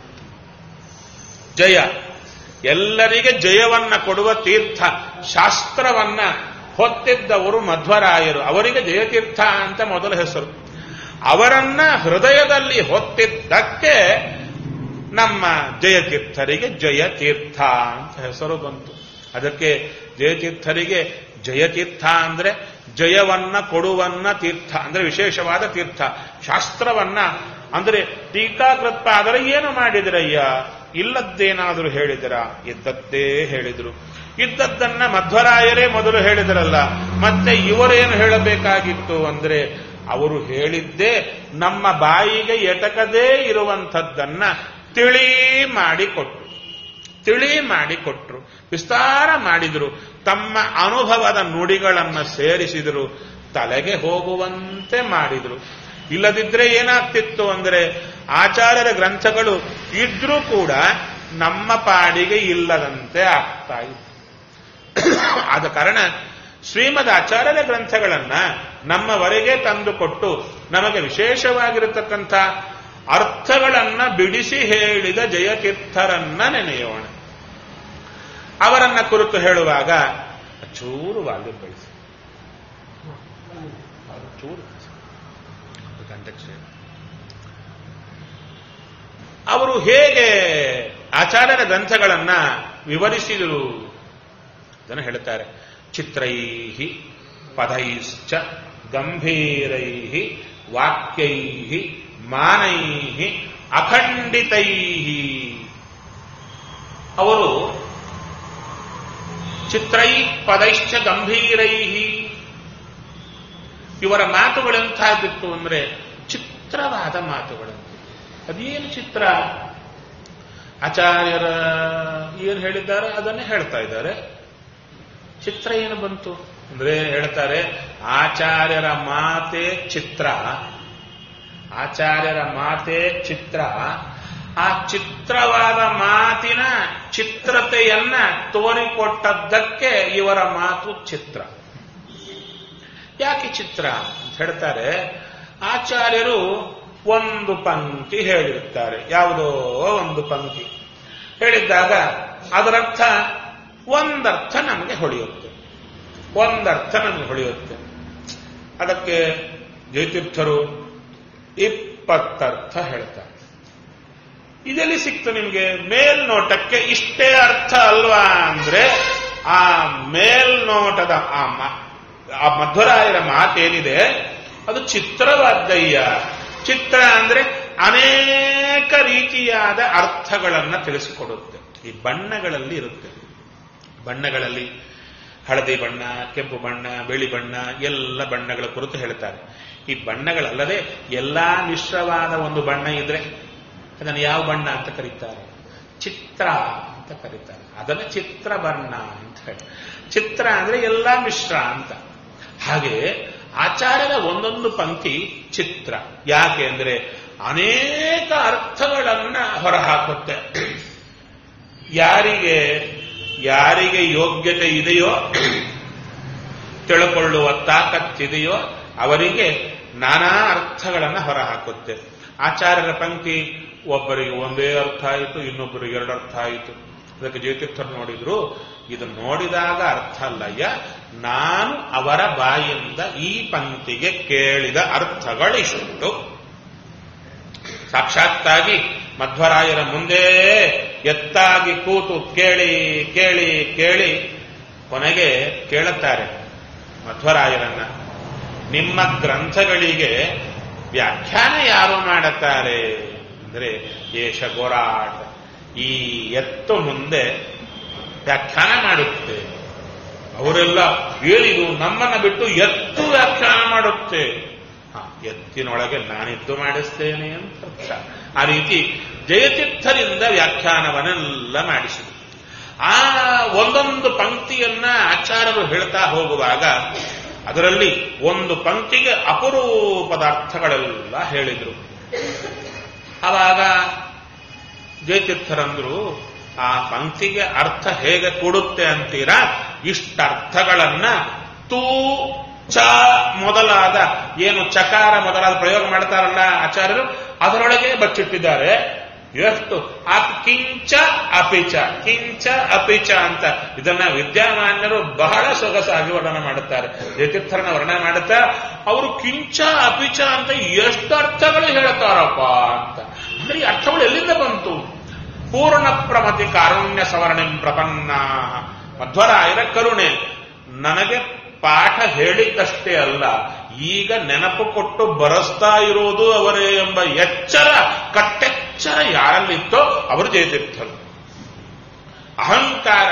ಜಯ ಎಲ್ಲರಿಗೆ ಜಯವನ್ನ ಕೊಡುವ ತೀರ್ಥ ಶಾಸ್ತ್ರವನ್ನ ಹೊತ್ತಿದ್ದವರು ಮಧ್ವರಾಯರು ಅವರಿಗೆ ಜಯತೀರ್ಥ ಅಂತ ಮೊದಲ ಹೆಸರು ಅವರನ್ನ ಹೃದಯದಲ್ಲಿ ಹೊತ್ತಿದ್ದಕ್ಕೆ ನಮ್ಮ ಜಯತೀರ್ಥರಿಗೆ ಜಯತೀರ್ಥ ಅಂತ ಹೆಸರು ಬಂತು ಅದಕ್ಕೆ ಜಯತೀರ್ಥರಿಗೆ ಜಯತೀರ್ಥ ಅಂದ್ರೆ ಜಯವನ್ನ ಕೊಡುವನ್ನ ತೀರ್ಥ ಅಂದ್ರೆ ವಿಶೇಷವಾದ ತೀರ್ಥ ಶಾಸ್ತ್ರವನ್ನ ಅಂದ್ರೆ ಟೀಕಾಕೃತ್ಪಾದರೆ ಏನು ಮಾಡಿದ್ರಯ್ಯ ಇಲ್ಲದ್ದೇನಾದರೂ ಹೇಳಿದಿರ ಇದ್ದದ್ದೇ ಹೇಳಿದ್ರು ಇದ್ದದ್ದನ್ನ ಮಧ್ವರಾಯರೇ ಮೊದಲು ಹೇಳಿದರಲ್ಲ ಮತ್ತೆ ಇವರೇನು ಹೇಳಬೇಕಾಗಿತ್ತು ಅಂದ್ರೆ ಅವರು ಹೇಳಿದ್ದೇ ನಮ್ಮ ಬಾಯಿಗೆ ಎಟಕದೇ ಇರುವಂಥದ್ದನ್ನ ತಿಳಿ ಮಾಡಿಕೊಟ್ರು ತಿಳಿ ಮಾಡಿಕೊಟ್ರು ವಿಸ್ತಾರ ಮಾಡಿದ್ರು ತಮ್ಮ ಅನುಭವದ ನುಡಿಗಳನ್ನು ಸೇರಿಸಿದರು ತಲೆಗೆ ಹೋಗುವಂತೆ ಮಾಡಿದ್ರು ಇಲ್ಲದಿದ್ರೆ ಏನಾಗ್ತಿತ್ತು ಅಂದ್ರೆ ಆಚಾರ್ಯರ ಗ್ರಂಥಗಳು ಇದ್ರೂ ಕೂಡ ನಮ್ಮ ಪಾಡಿಗೆ ಇಲ್ಲದಂತೆ ಆಗ್ತಾ ಇತ್ತು ಆದ ಕಾರಣ ಶ್ರೀಮದ್ ಆಚಾರ್ಯರ ಗ್ರಂಥಗಳನ್ನ ನಮ್ಮವರೆಗೆ ತಂದುಕೊಟ್ಟು ನಮಗೆ ವಿಶೇಷವಾಗಿರತಕ್ಕಂಥ ಅರ್ಥಗಳನ್ನ ಬಿಡಿಸಿ ಹೇಳಿದ ಜಯತೀರ್ಥರನ್ನ ನೆನೆಯೋಣ ಅವರನ್ನ ಕುರಿತು ಹೇಳುವಾಗ ಚೂರು ವಾಲ್ಯೂಮ್ ಬೆಳೆಸಿ ಚೂರು ಕಂಟೆಕ್ಸ್ಟ್ ಅವರು ಹೇಗೆ ಆಚಾರ್ಯರ ಗ್ರಂಥಗಳನ್ನ ವಿವರಿಸಿದರು ಅದನ್ನು ಹೇಳ್ತಾರೆ ಚಿತ್ರೈಹಿ ಪದೈಶ್ಚ ಗಂಭೀರೈ ವಾಕ್ಯೈ ಮಾನೈ ಅಖಂಡಿತೈ ಅವರು ಚಿತ್ರೈ ಪದೈಶ್ಚ ಗಂಭೀರೈ ಇವರ ಮಾತುಗಳೆಂಥಾದಿತ್ತು ಅಂದ್ರೆ ಚಿತ್ರವಾದ ಮಾತುಗಳಂತೆ ಅದೇನು ಚಿತ್ರ ಆಚಾರ್ಯರ ಏನು ಹೇಳಿದ್ದಾರೆ ಅದನ್ನೇ ಹೇಳ್ತಾ ಇದ್ದಾರೆ ಚಿತ್ರ ಏನು ಬಂತು ಅಂದ್ರೆ ಹೇಳ್ತಾರೆ ಆಚಾರ್ಯರ ಮಾತೆ ಚಿತ್ರ ಆಚಾರ್ಯರ ಮಾತೆ ಚಿತ್ರ ಆ ಚಿತ್ರವಾದ ಮಾತಿನ ಚಿತ್ರತೆಯನ್ನ ತೋರಿಕೊಟ್ಟದ್ದಕ್ಕೆ ಇವರ ಮಾತು ಚಿತ್ರ ಯಾಕೆ ಚಿತ್ರ ಅಂತ ಹೇಳ್ತಾರೆ ಆಚಾರ್ಯರು ಒಂದು ಪಂಕ್ತಿ ಹೇಳಿರುತ್ತಾರೆ ಯಾವುದೋ ಒಂದು ಪಂಕ್ತಿ ಹೇಳಿದ್ದಾಗ ಅದರರ್ಥ ಒಂದರ್ಥ ನಮಗೆ ಹೊಳೆಯುತ್ತೆ ಒಂದರ್ಥ ನಮಗೆ ಹೊಳೆಯುತ್ತೆ ಅದಕ್ಕೆ ಜಯತೀರ್ಥರು ಇಪ್ಪತ್ತರ್ಥ ಹೇಳ್ತಾರೆ ಇದೆಲ್ಲಿ ಸಿಕ್ತು ನಿಮಗೆ ಮೇಲ್ನೋಟಕ್ಕೆ ಇಷ್ಟೇ ಅರ್ಥ ಅಲ್ವಾ ಅಂದ್ರೆ ಆ ಮೇಲ್ನೋಟದ ಆ ಮ- ಆ ಮಧ್ವರಾಯರ ಮಾತೇನಿದೆ ಅದು ಚಿತ್ರವಾದ್ದಯ್ಯ ಚಿತ್ರ ಅಂದ್ರೆ ಅನೇಕ ರೀತಿಯಾದ ಅರ್ಥಗಳನ್ನ ತಿಳಿಸಿಕೊಡುತ್ತೆ ಈ ಬಣ್ಣಗಳಲ್ಲಿ ಇರುತ್ತೆ ಬಣ್ಣಗಳಲ್ಲಿ ಹಳದಿ ಬಣ್ಣ ಕೆಂಪು ಬಣ್ಣ ಬಿಳಿ ಬಣ್ಣ ಎಲ್ಲ ಬಣ್ಣಗಳ ಕುರಿತು ಹೇಳ್ತಾರೆ ಈ ಬಣ್ಣಗಳಲ್ಲದೆ ಎಲ್ಲಾ ಮಿಶ್ರವಾದ ಒಂದು ಬಣ್ಣ ಇದ್ರೆ ಅದನ್ನು ಯಾವ ಬಣ್ಣ ಅಂತ ಕರೀತಾರೆ ಚಿತ್ರ ಅಂತ ಕರೀತಾರೆ ಅದನ್ನು ಚಿತ್ರ ಬಣ್ಣ ಅಂತ ಹೇಳಿ ಚಿತ್ರ ಅಂದ್ರೆ ಎಲ್ಲಾ ಮಿಶ್ರ ಅಂತ ಹಾಗೆ ಆಚಾರ್ಯರ ಒಂದೊಂದು ಪಂಕ್ತಿ ಚಿತ್ರ ಯಾಕೆ ಅಂದ್ರೆ ಅನೇಕ ಅರ್ಥಗಳನ್ನ ಹೊರಹಾಕುತ್ತೆ ಯಾರಿಗೆ ಯಾರಿಗೆ ಯೋಗ್ಯತೆ ಇದೆಯೋ ತಿಳ್ಕೊಳ್ಳುವ ತಾಕತ್ತಿದೆಯೋ ಅವರಿಗೆ ನಾನಾ ಅರ್ಥಗಳನ್ನು ಹೊರಹಾಕುತ್ತೆ ಆಚಾರ್ಯರ ಪಂಕ್ತಿ ಒಬ್ಬರಿಗೆ ಒಂದೇ ಅರ್ಥ ಆಯಿತು ಇನ್ನೊಬ್ಬರಿಗೆ ಎರಡು ಅರ್ಥ ಆಯಿತು ಅದಕ್ಕೆ ಜಯತೀರ್ಥರು ನೋಡಿದ್ರು ಇದು ನೋಡಿದಾಗ ಅರ್ಥ ಅಲ್ಲಯ್ಯ ನಾನು ಅವರ ಬಾಯಿಂದ ಈ ಪಂಕ್ತಿಗೆ ಕೇಳಿದ ಅರ್ಥಗಳಿಷ್ಟು ಸಾಕ್ಷಾತ್ತಾಗಿ ಮಧ್ವರಾಯರ ಮುಂದೆ ಎತ್ತಾಗಿ ಕೂತು ಕೇಳಿ ಕೇಳಿ ಕೇಳಿ ಕೊನೆಗೆ ಕೇಳುತ್ತಾರೆ ಮಧ್ವರಾಯರನ್ನ ನಿಮ್ಮ ಗ್ರಂಥಗಳಿಗೆ ವ್ಯಾಖ್ಯಾನ ಯಾರು ಮಾಡುತ್ತಾರೆ ಅಂದ್ರೆ ಏಷ ಗೋರಾಟ ಈ ಎತ್ತು ಮುಂದೆ ವ್ಯಾಖ್ಯಾನ ಮಾಡುತ್ತೆ ಅವರೆಲ್ಲ ಏನಿದು ನಮ್ಮನ್ನ ಬಿಟ್ಟು ಎತ್ತು ವ್ಯಾಖ್ಯಾನ ಮಾಡುತ್ತೆ ಹ, ಎತ್ತಿನೊಳಗೆ ನಾನಿದ್ದು ಮಾಡಿಸ್ತೇನೆ ಅಂತ ಅರ್ಥ ಆ ರೀತಿ ಜಯತೀರ್ಥರಿಂದ ವ್ಯಾಖ್ಯಾನವನ್ನೆಲ್ಲ ಮಾಡಿಸಿದರು ಆ ಒಂದೊಂದು ಪಂಕ್ತಿಯನ್ನ ಆಚಾರ್ಯರು ಹೇಳ್ತಾ ಹೋಗುವಾಗ ಅದರಲ್ಲಿ ಒಂದು ಪಂಕ್ತಿಗೆ ಅಪರೂಪದ ಅರ್ಥಗಳೆಲ್ಲ ಹೇಳಿದರು ಆವಾಗ ಜಯತೀರ್ಥರಂದ್ರು ಆ ಪಂಕ್ತಿಗೆ ಅರ್ಥ ಹೇಗೆ ಕೊಡುತ್ತೆ ಅಂತೀರಾ ಇಷ್ಟರ್ಥಗಳನ್ನ ತೂ ಚ ಮೊದಲಾದ ಏನು ಚಕಾರ ಮೊದಲಾದ ಪ್ರಯೋಗ ಮಾಡ್ತಾರಲ್ಲ ಆಚಾರ್ಯರು ಅದರೊಳಗೆ ಬಚ್ಚಿಟ್ಟಿದ್ದಾರೆ ಎಷ್ಟು ಆ ಕಿಂಚ ಅಪಿಚ ಕಿಂಚ ಅಪಿಚ ಅಂತ ಇದನ್ನ ವಿದ್ಯಾಮಾನ್ಯರು ಬಹಳ ಸೊಗಸಾಗಿ ವರ್ಣನೆ ಮಾಡುತ್ತಾರೆ ಜಯತೀರ್ಥರನ್ನ ವರ್ಣನೆ ಮಾಡುತ್ತಾ ಅವರು ಕಿಂಚ ಅಪಿಚ ಅಂತ ಎಷ್ಟು ಅರ್ಥಗಳು ಹೇಳ್ತಾರಪ್ಪ ಅಂತ ಅಂದ್ರೆ ಈ ಅರ್ಥಗಳು ಎಲ್ಲಿಂದ ಬಂತು ಪೂರ್ಣ ಪ್ರಮತಿ ಕಾರುಣ್ಯ ಸವರ್ಣಿಂ ಪ್ರಪನ್ನ ಮಧ್ವರಾಯರ ಕರುಣೆ ನನಗೆ ಪಾಠ ಹೇಳಿದ್ದಷ್ಟೇ ಅಲ್ಲ ಈಗ ನೆನಪು ಕೊಟ್ಟು ಬರೆಸ್ತಾ ಇರೋದು ಅವರೇ ಎಂಬ ಎಚ್ಚರ ಕಟ್ಟೆಚ್ಚರ ಯಾರಲ್ಲಿತ್ತೋ ಅವರು ಜಯತೀರ್ಥರು ಅಹಂಕಾರ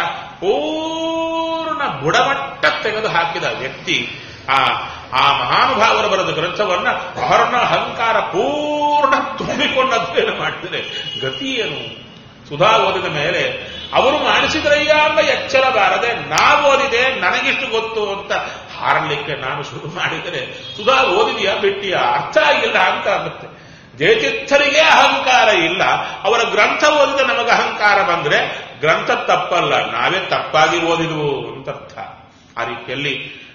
ಪೂರ್ಣ ಬುಡಮಟ್ಟ ತೆಗೆದು ಹಾಕಿದ ವ್ಯಕ್ತಿ ಆ ಆ ಮಹಾನುಭಾವರು ಬರೆದ ಗ್ರಂಥವನ್ನ ಅವರನ್ನ ಅಹಂಕಾರ ಪೂರ್ಣ ತುಂಬಿಕೊಂಡದ್ದೇನು ಮಾಡಿದರೆ ಗತಿ ಏನು ಸುಧಾ ಓದಿದ ಮೇಲೆ ಅವರು ಮಾಡಿಸಿದ್ರಯ್ಯ ಎಂಬ ಎಚ್ಚರ ಬಾರದೆ ನಾವು ಓದಿದೆ ನನಗಿಷ್ಟು ಗೊತ್ತು ಅಂತ ಹಾರಲಿಕ್ಕೆ ನಾನು ಶುರು ಮಾಡಿದರೆ ಸುಧಾ ಓದಿದೆಯಾ ಬಿಟ್ಟಿಯಾ ಅರ್ಥ ಆಗಿಲ್ಲ ಅಂತ ಆಗುತ್ತೆ ಜಯತೀರ್ಥರಿಗೆ ಅಹಂಕಾರ ಇಲ್ಲ ಅವರ ಗ್ರಂಥ ಓದಿದ ನಮಗೆ ಅಹಂಕಾರ ಬಂದ್ರೆ ಗ್ರಂಥ ತಪ್ಪಲ್ಲ ನಾವೇ ತಪ್ಪಾಗಿ ಓದಿದ್ವು ಅಂತ ಅರ್ಥ ಆ ರೀತಿಯಲ್ಲಿ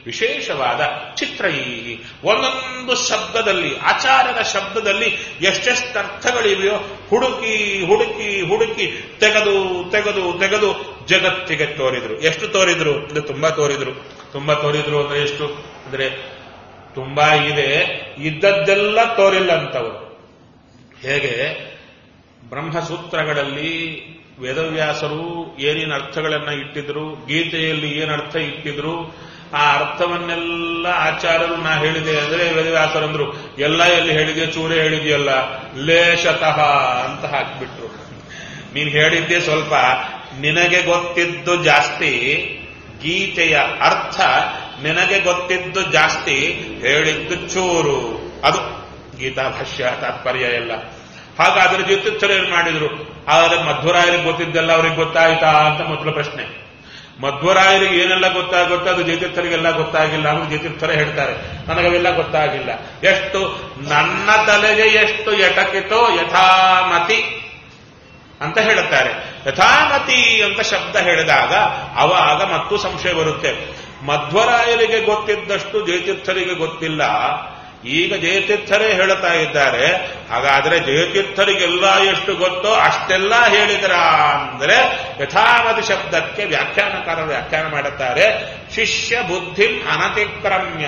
ವಿಶೇಷವಾದ ಚಿತ್ರೈ ಒಂದೊಂದು ಶಬ್ದದಲ್ಲಿ ಆಚಾರದ ಶಬ್ದದಲ್ಲಿ ಎಷ್ಟೆಷ್ಟು ಅರ್ಥಗಳಿವೆಯೋ ಹುಡುಕಿ ಹುಡುಕಿ ಹುಡುಕಿ ತೆಗೆದು ತೆಗೆದು ತೆಗೆದು ಜಗತ್ತಿಗೆ ತೋರಿದ್ರು ಎಷ್ಟು ತೋರಿದ್ರು ಅಂದ್ರೆ ತುಂಬಾ ತೋರಿದ್ರು ತುಂಬಾ ತೋರಿದ್ರು ಅಂದ್ರೆ ಎಷ್ಟು ಅಂದ್ರೆ ತುಂಬಾ ಇದೆ ಇದ್ದದ್ದೆಲ್ಲ ತೋರಿಲ್ಲ ಅಂತವರು ಹೇಗೆ ಬ್ರಹ್ಮಸೂತ್ರಗಳಲ್ಲಿ ವೇದವ್ಯಾಸರು ಏನೇನು ಅರ್ಥಗಳನ್ನ ಇಟ್ಟಿದ್ರು ಗೀತೆಯಲ್ಲಿ ಏನು ಅರ್ಥ ಇಟ್ಟಿದ್ರು ಆ ಅರ್ಥವನ್ನೆಲ್ಲ ಆಚಾರ್ಯರು ನಾ ಹೇಳಿದೆ ಅಂದ್ರೆ ವೇದವ್ಯಾಸರಂದ್ರು ಎಲ್ಲ ಎಲ್ಲಿ ಹೇಳಿದೆ ಚೂರೇ ಹೇಳಿದೆಯಲ್ಲ ಲೇಷತಃ ಅಂತ ಹಾಕಿಬಿಟ್ರು ನೀನ್ ಹೇಳಿದ್ದೆ ಸ್ವಲ್ಪ ನಿನಗೆ ಗೊತ್ತಿದ್ದು ಜಾಸ್ತಿ ಗೀತೆಯ ಅರ್ಥ ನಿನಗೆ ಗೊತ್ತಿದ್ದು ಜಾಸ್ತಿ ಹೇಳಿದ್ದು ಚೂರು ಅದು ಗೀತಾ ಭಾಷ್ಯ ತಾತ್ಪರ್ಯ ಎಲ್ಲ ಹಾಗಾದ್ರೆ ಜ್ಯೋತಿಷ್ಠರು ಏನ್ ಮಾಡಿದ್ರು ಆದ್ರೆ ಮಧ್ವರಾಯರಿಗೆ ಗೊತ್ತಿದ್ದೆಲ್ಲ ಅವ್ರಿಗೆ ಗೊತ್ತಾಯ್ತಾ ಅಂತ ಮೊದಲ ಪ್ರಶ್ನೆ ಮಧ್ವರಾಯರಿಗೆ ಏನೆಲ್ಲ ಗೊತ್ತಾಗುತ್ತೋ ಅದು ಜ್ಯೋತಿಷ್ಠರಿಗೆಲ್ಲ ಗೊತ್ತಾಗಿಲ್ಲ ಅಂತ ಜ್ಯೋತಿಷ್ಠರೇ ಹೇಳ್ತಾರೆ ನನಗವೆಲ್ಲ ಗೊತ್ತಾಗಿಲ್ಲ ಎಷ್ಟು ನನ್ನ ತಲೆಗೆ ಎಷ್ಟು ಎಟಕಿತೋ ಯಥಾಮತಿ ಅಂತ ಹೇಳುತ್ತಾರೆ ಯಥಾಮತಿ ಅಂತ ಶಬ್ದ ಹೇಳಿದಾಗ ಅವಾಗ ಮತ್ತು ಸಂಶಯ ಬರುತ್ತೆ ಮಧ್ವರಾಯರಿಗೆ ಗೊತ್ತಿದ್ದಷ್ಟು ಜಯತೀರ್ಥರಿಗೆ ಗೊತ್ತಿಲ್ಲ ಈಗ ಜಯತೀರ್ಥರೇ ಹೇಳುತ್ತಾ ಇದ್ದಾರೆ ಹಾಗಾದ್ರೆ ಜಯತೀರ್ಥರಿಗೆಲ್ಲ ಎಷ್ಟು ಗೊತ್ತೋ ಅಷ್ಟೆಲ್ಲ ಹೇಳಿದ್ರ ಅಂದ್ರೆ ಯಥಾಮತಿ ಶಬ್ದಕ್ಕೆ ವ್ಯಾಖ್ಯಾನಕಾರರು ವ್ಯಾಖ್ಯಾನ ಮಾಡುತ್ತಾರೆ ಶಿಷ್ಯ ಬುದ್ಧಿ ಅನತಿಕ್ರಮ್ಯ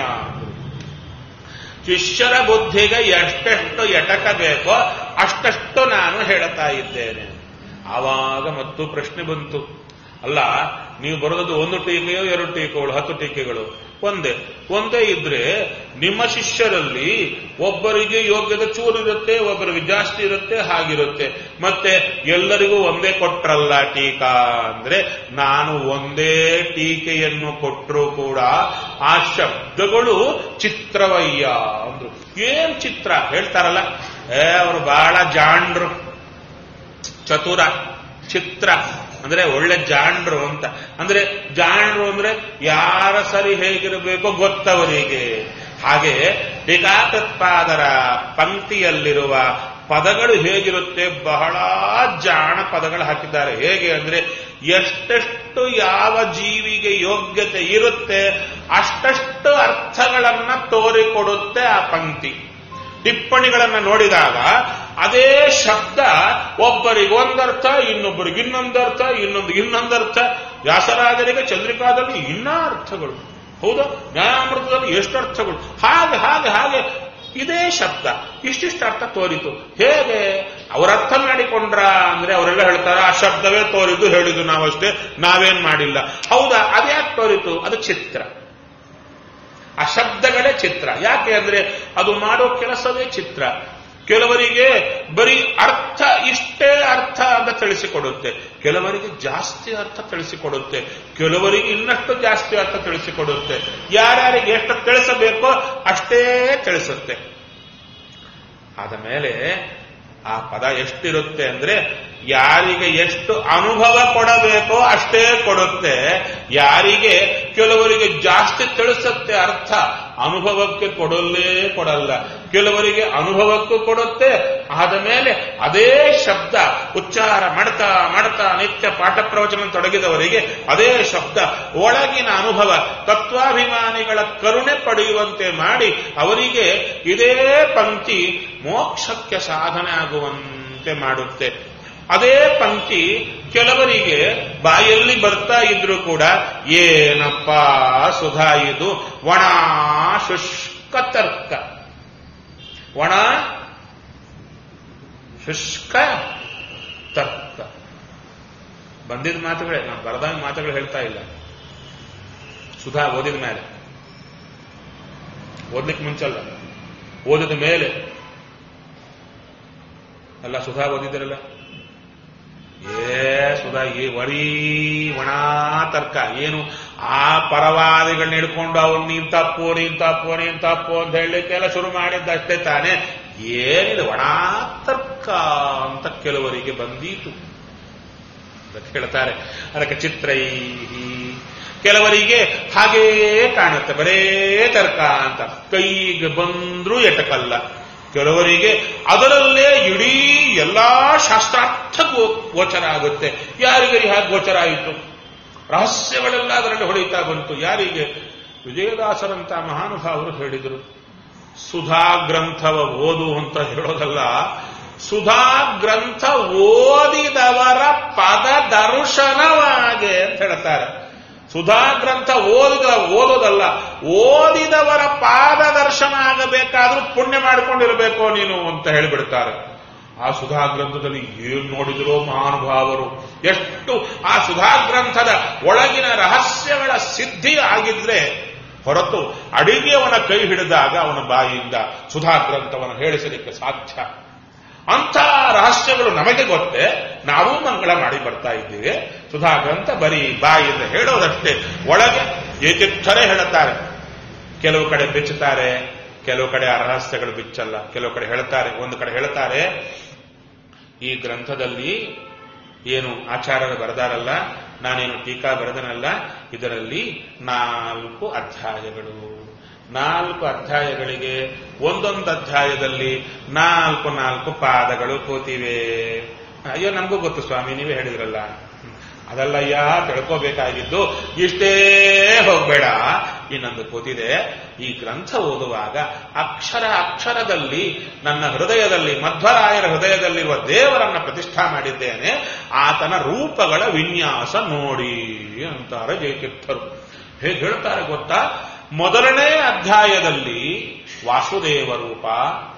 ಶಿಷ್ಯರ ಬುದ್ಧಿಗೆ ಎಷ್ಟೆಷ್ಟು ಎಟಕ ಬೇಕೋ ಅಷ್ಟಷ್ಟು ನಾನು ಹೇಳುತ್ತಾ ಇದ್ದೇನೆ ಆವಾಗ ಮತ್ತು ಪ್ರಶ್ನೆ ಬಂತು ಅಲ್ಲ ನೀವು ಬರೋದು ಒಂದು ಟೀಕೆಯೋ ಎರಡು ಟೀಕೆಗಳು ಹತ್ತು ಟೀಕೆಗಳು ಒಂದೇ ಒಂದೇ ಇದ್ರೆ ನಿಮ್ಮ ಶಿಷ್ಯರಲ್ಲಿ ಒಬ್ಬರಿಗೆ ಯೋಗ್ಯತೆ ಚೂರು ಇರುತ್ತೆ ಒಬ್ಬರಿಗೆ ಜಾಸ್ತಿ ಇರುತ್ತೆ ಹಾಗಿರುತ್ತೆ ಮತ್ತೆ ಎಲ್ಲರಿಗೂ ಒಂದೇ ಕೊಟ್ರಲ್ಲ ಟೀಕಾ ಅಂದ್ರೆ ನಾನು ಒಂದೇ ಟೀಕೆಯನ್ನು ಕೊಟ್ಟರೂ ಕೂಡ ಆ ಶಬ್ದಗಳು ಚಿತ್ರವಯ್ಯ ಅಂದ್ರು ಏನ್ ಚಿತ್ರ ಹೇಳ್ತಾರಲ್ಲ ಏ ಅವರು ಬಹಳ ಜಾಂಡ್ರು ಚತುರ ಚಿತ್ರ ಅಂದ್ರೆ ಒಳ್ಳೆ ಜಾಂಡ್ರು ಅಂತ ಅಂದ್ರೆ ಜಾಂಡ್ರು ಅಂದ್ರೆ ಯಾರ ಸರಿ ಹೇಗಿರಬೇಕೋ ಗೊತ್ತವರಿಗೆ ಹಾಗೆ ಟೀಕಾಕೃತ್ಪಾದರ ಪಂಕ್ತಿಯಲ್ಲಿರುವ ಪದಗಳು ಹೇಗಿರುತ್ತೆ ಬಹಳ ಜಾಣ ಪದಗಳು ಹಾಕಿದ್ದಾರೆ ಹೇಗೆ ಅಂದ್ರೆ ಎಷ್ಟೆಷ್ಟು ಯಾವ ಜೀವಿಗೆ ಯೋಗ್ಯತೆ ಇರುತ್ತೆ ಅಷ್ಟಷ್ಟು ಅರ್ಥಗಳನ್ನ ತೋರಿಕೊಡುತ್ತೆ ಆ ಪಂಕ್ತಿ ಟಿಪ್ಪಣಿಗಳನ್ನು ನೋಡಿದಾಗ ಅದೇ ಶಬ್ದ ಒಬ್ಬರಿಗೆ ಒಂದರ್ಥ ಇನ್ನೊಬ್ಬರಿಗೆ ಇನ್ನೊಂದರ್ಥ ಇನ್ನೊಂದು ಇನ್ನೊಂದರ್ಥ ವ್ಯಾಸರಾಜರಿಗೆ ಚಂದ್ರಿಕಾದಲ್ಲಿ ಇನ್ನ ಅರ್ಥಗಳು ಹೌದಾ ನ್ಯಾಯಾಮೃತದಲ್ಲಿ ಎಷ್ಟು ಅರ್ಥಗಳು ಹಾಗೆ ಹಾಗೆ ಹಾಗೆ ಇದೇ ಶಬ್ದ ಇಷ್ಟಿಷ್ಟು ಅರ್ಥ ತೋರಿತು ಹೇಗೆ ಅವರ ಅರ್ಥ ಮಾಡಿಕೊಂಡ್ರ ಅಂದ್ರೆ ಅವರೆಲ್ಲ ಹೇಳ್ತಾರೆ ಆ ಶಬ್ದವೇ ತೋರಿದ್ದು ಹೇಳಿದ್ದು ನಾವಷ್ಟೇ ನಾವೇನ್ ಮಾಡಿಲ್ಲ ಹೌದಾ ಅದ್ಯಾಕೆ ತೋರಿತು ಅದು ಚಿತ್ರ ಆ ಶಬ್ದಗಳೇ ಚಿತ್ರ ಯಾಕೆ ಅಂದ್ರೆ ಅದು ಮಾಡೋ ಕೆಲಸವೇ ಚಿತ್ರ ಕೆಲವರಿಗೆ ಬರೀ ಅರ್ಥ ಇಷ್ಟೇ ಅರ್ಥ ಅಂತ ತಿಳಿಸಿಕೊಡುತ್ತೆ ಕೆಲವರಿಗೆ ಜಾಸ್ತಿ ಅರ್ಥ ತಿಳಿಸಿಕೊಡುತ್ತೆ ಕೆಲವರಿಗೆ ಇನ್ನಷ್ಟು ಜಾಸ್ತಿ ಅರ್ಥ ತಿಳಿಸಿಕೊಡುತ್ತೆ ಯಾರ್ಯಾರಿಗೆ ಎಷ್ಟು ತಿಳಿಸಬೇಕೋ ಅಷ್ಟೇ ತಿಳಿಸುತ್ತೆ ಆದ ಮೇಲೆ ಆ ಪದ ಎಷ್ಟಿರುತ್ತೆ ಅಂದ್ರೆ ಯಾರಿಗೆ ಎಷ್ಟು ಅನುಭವ ಕೊಡಬೇಕೋ ಅಷ್ಟೇ ಕೊಡುತ್ತೆ ಯಾರಿಗೆ ಕೆಲವರಿಗೆ ಜಾಸ್ತಿ ತಿಳಿಸುತ್ತೆ ಅರ್ಥ ಅನುಭವಕ್ಕೆ ಕೊಡಲ್ಲೇ ಕೊಡಲ್ಲ ಕೆಲವರಿಗೆ ಅನುಭವಕ್ಕೂ ಕೊಡುತ್ತೆ ಆದ ಮೇಲೆ ಅದೇ ಶಬ್ದ ಉಚ್ಚಾರ ಮಾಡ್ತಾ ಮಾಡ್ತಾ ನಿತ್ಯ ಪಾಠ ಪ್ರವಚನ ತೊಡಗಿದವರಿಗೆ ಅದೇ ಶಬ್ದ ಒಳಗಿನ ಅನುಭವ ತತ್ವಾಭಿಮಾನಿಗಳ ಕರುಣೆ ಪಡೆಯುವಂತೆ ಮಾಡಿ ಅವರಿಗೆ ಇದೇ ಪಂಕ್ತಿ ಮೋಕ್ಷಕ್ಕೆ ಸಾಧನೆ ಆಗುವಂತೆ ಮಾಡುತ್ತೆ ಅದೇ ಪಂಕ್ತಿ ಕೆಲವರಿಗೆ ಬಾಯಲ್ಲಿ ಬರ್ತಾ ಇದ್ರು ಕೂಡ ಏನಪ್ಪ ಸುಧಾ ಇದು ಒಣ ಶುಷ್ಕ ತರ್ಕ ಒಣ ಶುಷ್ಕ ತರ್ಕ ಬಂದಿದ್ದ ಮಾತುಗಳೇ ನಾನು ಬರದ ಮಾತುಗಳು ಹೇಳ್ತಾ ಇಲ್ಲ ಸುಧಾ ಓದಿದ ಮೇಲೆ ಓದ್ಲಿಕ್ಕೆ ಮುಂಚಲ್ಲ ಓದಿದ ಮೇಲೆ ಅಲ್ಲ ಸುಧಾ ಓದಿದಿರಲ್ಲ ಏ ಸುಧಾ ಈ ವರೀ ಒಣ ತರ್ಕ ಏನು ಆ ಪರವಾದಿಗಳನ್ನ ಹಿಡ್ಕೊಂಡು ಅವ್ನು ನೀನ್ ತಪ್ಪು ನೀನ್ ತಪ್ಪು ನೀನ್ ತಪ್ಪು ಅಂತ ಹೇಳಲಿಕ್ಕೆಲ್ಲ ಶುರು ಮಾಡಿದ್ದಷ್ಟೇ ತಾನೆ ಏನಿದೆ ಒಣ ತರ್ಕ ಅಂತ ಕೆಲವರಿಗೆ ಬಂದೀತು ಅದಕ್ಕೆ ಹೇಳ್ತಾರೆ ಅದಕ್ಕೆ ಚಿತ್ರೈ ಕೆಲವರಿಗೆ ಹಾಗೇ ಕಾಣುತ್ತೆ ಬರೇ ತರ್ಕ ಅಂತ ಕೈಗೆ ಬಂದ್ರೂ ಎಟಕಲ್ಲ ಕೆಲವರಿಗೆ ಅದರಲ್ಲೇ ಇಡೀ ಎಲ್ಲಾ ಶಾಸ್ತ್ರಾರ್ಥ ಗೋಚರ ಆಗುತ್ತೆ ಯಾರಿಗೆ ಹಾಗೆ ಗೋಚರ ಆಯಿತು ರಹಸ್ಯಗಳೆಲ್ಲ ಅದರಲ್ಲಿ ಹೊಡೆಯುತ್ತಾ ಬಂತು ಯಾರಿಗೆ ವಿಜಯದಾಸರಂತ ಮಹಾನುಭಾವರು ಹೇಳಿದರು ಸುಧಾ ಗ್ರಂಥವ ಓದು ಅಂತ ಹೇಳೋದಲ್ಲ ಸುಧಾ ಗ್ರಂಥ ಓದಿದವರ ಪದ ದರ್ಶನವಾಗೆ ಅಂತ ಹೇಳ್ತಾರೆ ಸುಧಾ ಗ್ರಂಥ ಓದಿದ ಓದೋದಲ್ಲ ಓದಿದವರ ಪಾದ ದರ್ಶನ ಆಗಬೇಕಾದ್ರೂ ಪುಣ್ಯ ಮಾಡಿಕೊಂಡಿರಬೇಕು ನೀನು ಅಂತ ಹೇಳಿಬಿಡ್ತಾರೆ ಆ ಸುಧಾ ಗ್ರಂಥದಲ್ಲಿ ಏನ್ ನೋಡಿದ್ರು ಮಹಾನುಭಾವರು ಎಷ್ಟು ಆ ಸುಧಾ ಗ್ರಂಥದ ಒಳಗಿನ ರಹಸ್ಯಗಳ ಸಿದ್ಧಿ ಆಗಿದ್ರೆ ಹೊರತು ಅಡಿಗೆಯವನ ಕೈ ಹಿಡಿದಾಗ ಅವನ ಬಾಯಿಯಿಂದ ಸುಧಾ ಗ್ರಂಥವನ್ನು ಹೇಳಿಸಲಿಕ್ಕೆ ಸಾಧ್ಯ ಅಂಥ ರಹಸ್ಯಗಳು ನಮಗೆ ಗೊತ್ತೇ ನಾವು ಮಂಗಳ ಮಾಡಿ ಬರ್ತಾ ಇದ್ದೀವಿ ಸುಧಾ ಗ್ರಂಥ ಬರೀ ಬಾಯಿಯಿಂದ ಹೇಳೋದಷ್ಟೇ ಒಳಗೆ ಏಕಿತ್ತರೇ ಹೇಳುತ್ತಾರೆ ಕೆಲವು ಕಡೆ ಬಿಚ್ಚುತ್ತಾರೆ ಕೆಲವು ಕಡೆ ಆ ರಹಸ್ಯಗಳು ಬಿಚ್ಚಲ್ಲ ಕೆಲವು ಕಡೆ ಹೇಳ್ತಾರೆ ಒಂದು ಕಡೆ ಹೇಳ್ತಾರೆ ಈ ಗ್ರಂಥದಲ್ಲಿ ಏನು ಆಚಾರ್ಯರು ಬರೆದಾರಲ್ಲ ನಾನೇನು ಟೀಕಾ ಬರೆದನಲ್ಲ ಇದರಲ್ಲಿ ನಾಲ್ಕು ಅಧ್ಯಾಯಗಳು ನಾಲ್ಕು ಅಧ್ಯಾಯಗಳಿಗೆ ಒಂದೊಂದು ಅಧ್ಯಾಯದಲ್ಲಿ ನಾಲ್ಕು ನಾಲ್ಕು ಪಾದಗಳು ಕೂತಿವೆ ಅಯ್ಯೋ ನಮಗೂ ಗೊತ್ತು ಸ್ವಾಮಿ ನೀವೇ ಹೇಳಿದ್ರಲ್ಲ ಅದಲ್ಲಯ್ಯ ತಿಳ್ಕೋಬೇಕಾಗಿದ್ದು ಇಷ್ಟೇ ಹೋಗ್ಬೇಡ ಇನ್ನೊಂದು ಕೂತಿದೆ ಈ ಗ್ರಂಥ ಓದುವಾಗ ಅಕ್ಷರ ಅಕ್ಷರದಲ್ಲಿ ನನ್ನ ಹೃದಯದಲ್ಲಿ ಮಧ್ವರಾಯರ ಹೃದಯದಲ್ಲಿರುವ ದೇವರನ್ನ ಪ್ರತಿಷ್ಠಾ ಮಾಡಿದ್ದೇನೆ ಆತನ ರೂಪಗಳ ವಿನ್ಯಾಸ ನೋಡಿ ಅಂತಾರೆ ಜಯತೀರ್ಥರು ಹೇಗೆ ಹೇಳ್ತಾರೆ ಗೊತ್ತಾ ಮೊದಲನೇ ಅಧ್ಯಾಯದಲ್ಲಿ ವಾಸುದೇವ ರೂಪ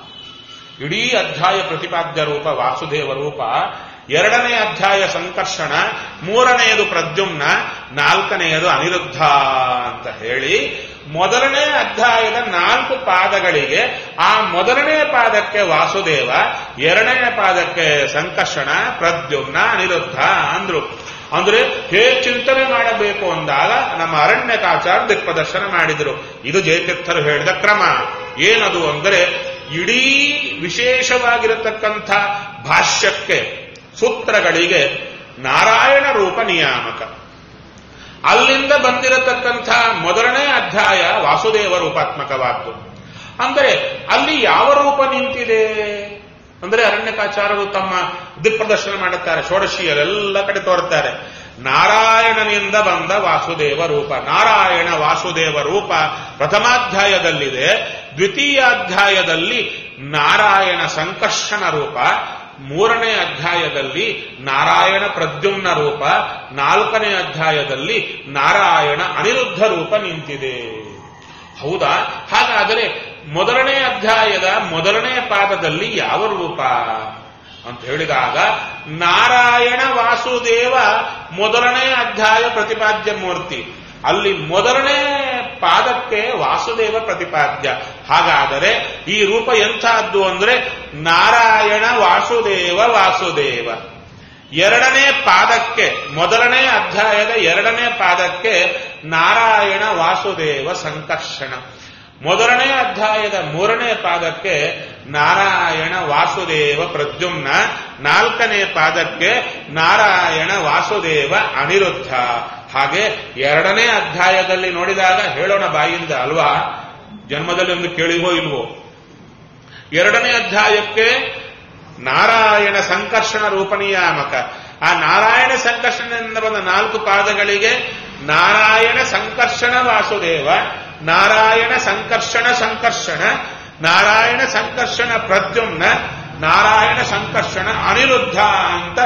ಇಡೀ ಅಧ್ಯಾಯ ಪ್ರತಿಪಾದ್ಯ ರೂಪ ವಾಸುದೇವ ರೂಪ ಎರಡನೇ ಅಧ್ಯಾಯ ಸಂಕರ್ಷಣ ಮೂರನೆಯದು ಪ್ರದ್ಯುಮ್ನ ನಾಲ್ಕನೆಯದು ಅನಿರುದ್ಧ ಅಂತ ಹೇಳಿ ಮೊದಲನೇ ಅಧ್ಯಾಯದ ನಾಲ್ಕು ಪಾದಗಳಿಗೆ ಆ ಮೊದಲನೇ ಪಾದಕ್ಕೆ ವಾಸುದೇವ ಎರಡನೇ ಪಾದಕ್ಕೆ ಸಂಕರ್ಷಣ ಪ್ರದ್ಯುಮ್ನ ಅನಿರುದ್ಧ ಅಂದ್ರು ಅಂದ್ರೆ ಹೇಗೆ ಚಿಂತನೆ ಮಾಡಬೇಕು ಅಂದಾಗ ನಮ್ಮ ಅರಣ್ಯಕಾಚಾರ ದಿಕ್ಪ್ರದರ್ಶನ ಮಾಡಿದರು ಇದು ಜಯತೀರ್ಥರು ಹೇಳಿದ ಕ್ರಮ ಏನದು ಅಂದರೆ ಇಡೀ ವಿಶೇಷವಾಗಿರತಕ್ಕಂಥ ಭಾಷ್ಯಕ್ಕೆ ಸೂತ್ರಗಳಿಗೆ ನಾರಾಯಣ ರೂಪ ನಿಯಾಮಕ ಅಲ್ಲಿಂದ ಬಂದಿರತಕ್ಕಂಥ ಮೊದಲನೇ ಅಧ್ಯಾಯ ವಾಸುದೇವ ರೂಪಾತ್ಮಕವಾದ್ದು ಅಂದರೆ ಅಲ್ಲಿ ಯಾವ ರೂಪ ನಿಂತಿದೆ ಅಂದರೆ ಅರಣ್ಯಕಾಚಾರರು ತಮ್ಮ ದಿಕ್ಪ್ರದರ್ಶನ ಮಾಡುತ್ತಾರೆ ಷೋಡಶಿಯರೆಲ್ಲ ಕಡೆ ತೋರುತ್ತಾರೆ ನಾರಾಯಣನಿಂದ ಬಂದ ವಾಸುದೇವ ರೂಪ ನಾರಾಯಣ ವಾಸುದೇವ ರೂಪ ಪ್ರಥಮಾಧ್ಯಾಯದಲ್ಲಿದೆ ದ್ವಿತೀಯಾಧ್ಯಾಯದಲ್ಲಿ ನಾರಾಯಣ ಸಂಕರ್ಷಣ ರೂಪ ಮೂರನೇ ಅಧ್ಯಾಯದಲ್ಲಿ ನಾರಾಯಣ ಪ್ರದ್ಯುಮ್ನ ರೂಪ ನಾಲ್ಕನೇ ಅಧ್ಯಾಯದಲ್ಲಿ ನಾರಾಯಣ ಅನಿರುದ್ಧ ರೂಪ ನಿಂತಿದೆ ಹೌದಾ ಹಾಗಾದರೆ ಮೊದಲನೇ ಅಧ್ಯಾಯದ ಮೊದಲನೇ ಪಾದದಲ್ಲಿ ಯಾವ ರೂಪ ಅಂತ ಹೇಳಿದಾಗ ನಾರಾಯಣ ವಾಸುದೇವ ಮೊದಲನೇ ಅಧ್ಯಾಯ ಪ್ರತಿಪಾದ್ಯ ಮೂರ್ತಿ ಅಲ್ಲಿ ಮೊದಲನೇ ಪಾದಕ್ಕೆ ವಾಸುದೇವ ಪ್ರತಿಪಾದ್ಯ ಹಾಗಾದರೆ ಈ ರೂಪ ಎಂಥದ್ದು ಅಂದ್ರೆ ನಾರಾಯಣ ವಾಸುದೇವ ವಾಸುದೇವ ಎರಡನೇ ಪಾದಕ್ಕೆ ಮೊದಲನೇ ಅಧ್ಯಾಯದ ಎರಡನೇ ಪಾದಕ್ಕೆ ನಾರಾಯಣ ವಾಸುದೇವ ಸಂಕರ್ಷಣ ಮೊದಲನೇ ಅಧ್ಯಾಯದ ಮೂರನೇ ಪಾದಕ್ಕೆ ನಾರಾಯಣ ವಾಸುದೇವ ಪ್ರದ್ಯುಮ್ನ ನಾಲ್ಕನೇ ಪಾದಕ್ಕೆ ನಾರಾಯಣ ವಾಸುದೇವ ಅನಿರುದ್ಧ ಹಾಗೆ ಎರಡನೇ ಅಧ್ಯಾಯದಲ್ಲಿ ನೋಡಿದಾಗ ಹೇಳೋಣ ಬಾಯಿಂದ ಅಲ್ವಾ ಜನ್ಮದಲ್ಲಿ ಒಂದು ಕೇಳಿವೋ ಇಲ್ವೋ ಎರಡನೇ ಅಧ್ಯಾಯಕ್ಕೆ ನಾರಾಯಣ ಸಂಕರ್ಷಣ ರೂಪನಿಯಾಮಕ ಆ ನಾರಾಯಣ ಸಂಕರ್ಷಣದಿಂದ ಬಂದ ನಾಲ್ಕು ಪಾದಗಳಿಗೆ ನಾರಾಯಣ ಸಂಕರ್ಷಣ ವಾಸುದೇವ ನಾರಾಯಣ ಸಂಕರ್ಷಣ ಸಂಕರ್ಷಣ ನಾರಾಯಣ ಸಂಕರ್ಷಣ ಪ್ರದ್ಯುಮ್ನ ನಾರಾಯಣ ಸಂಕರ್ಷಣ ಅನಿರುದ್ಧ ಅಂತ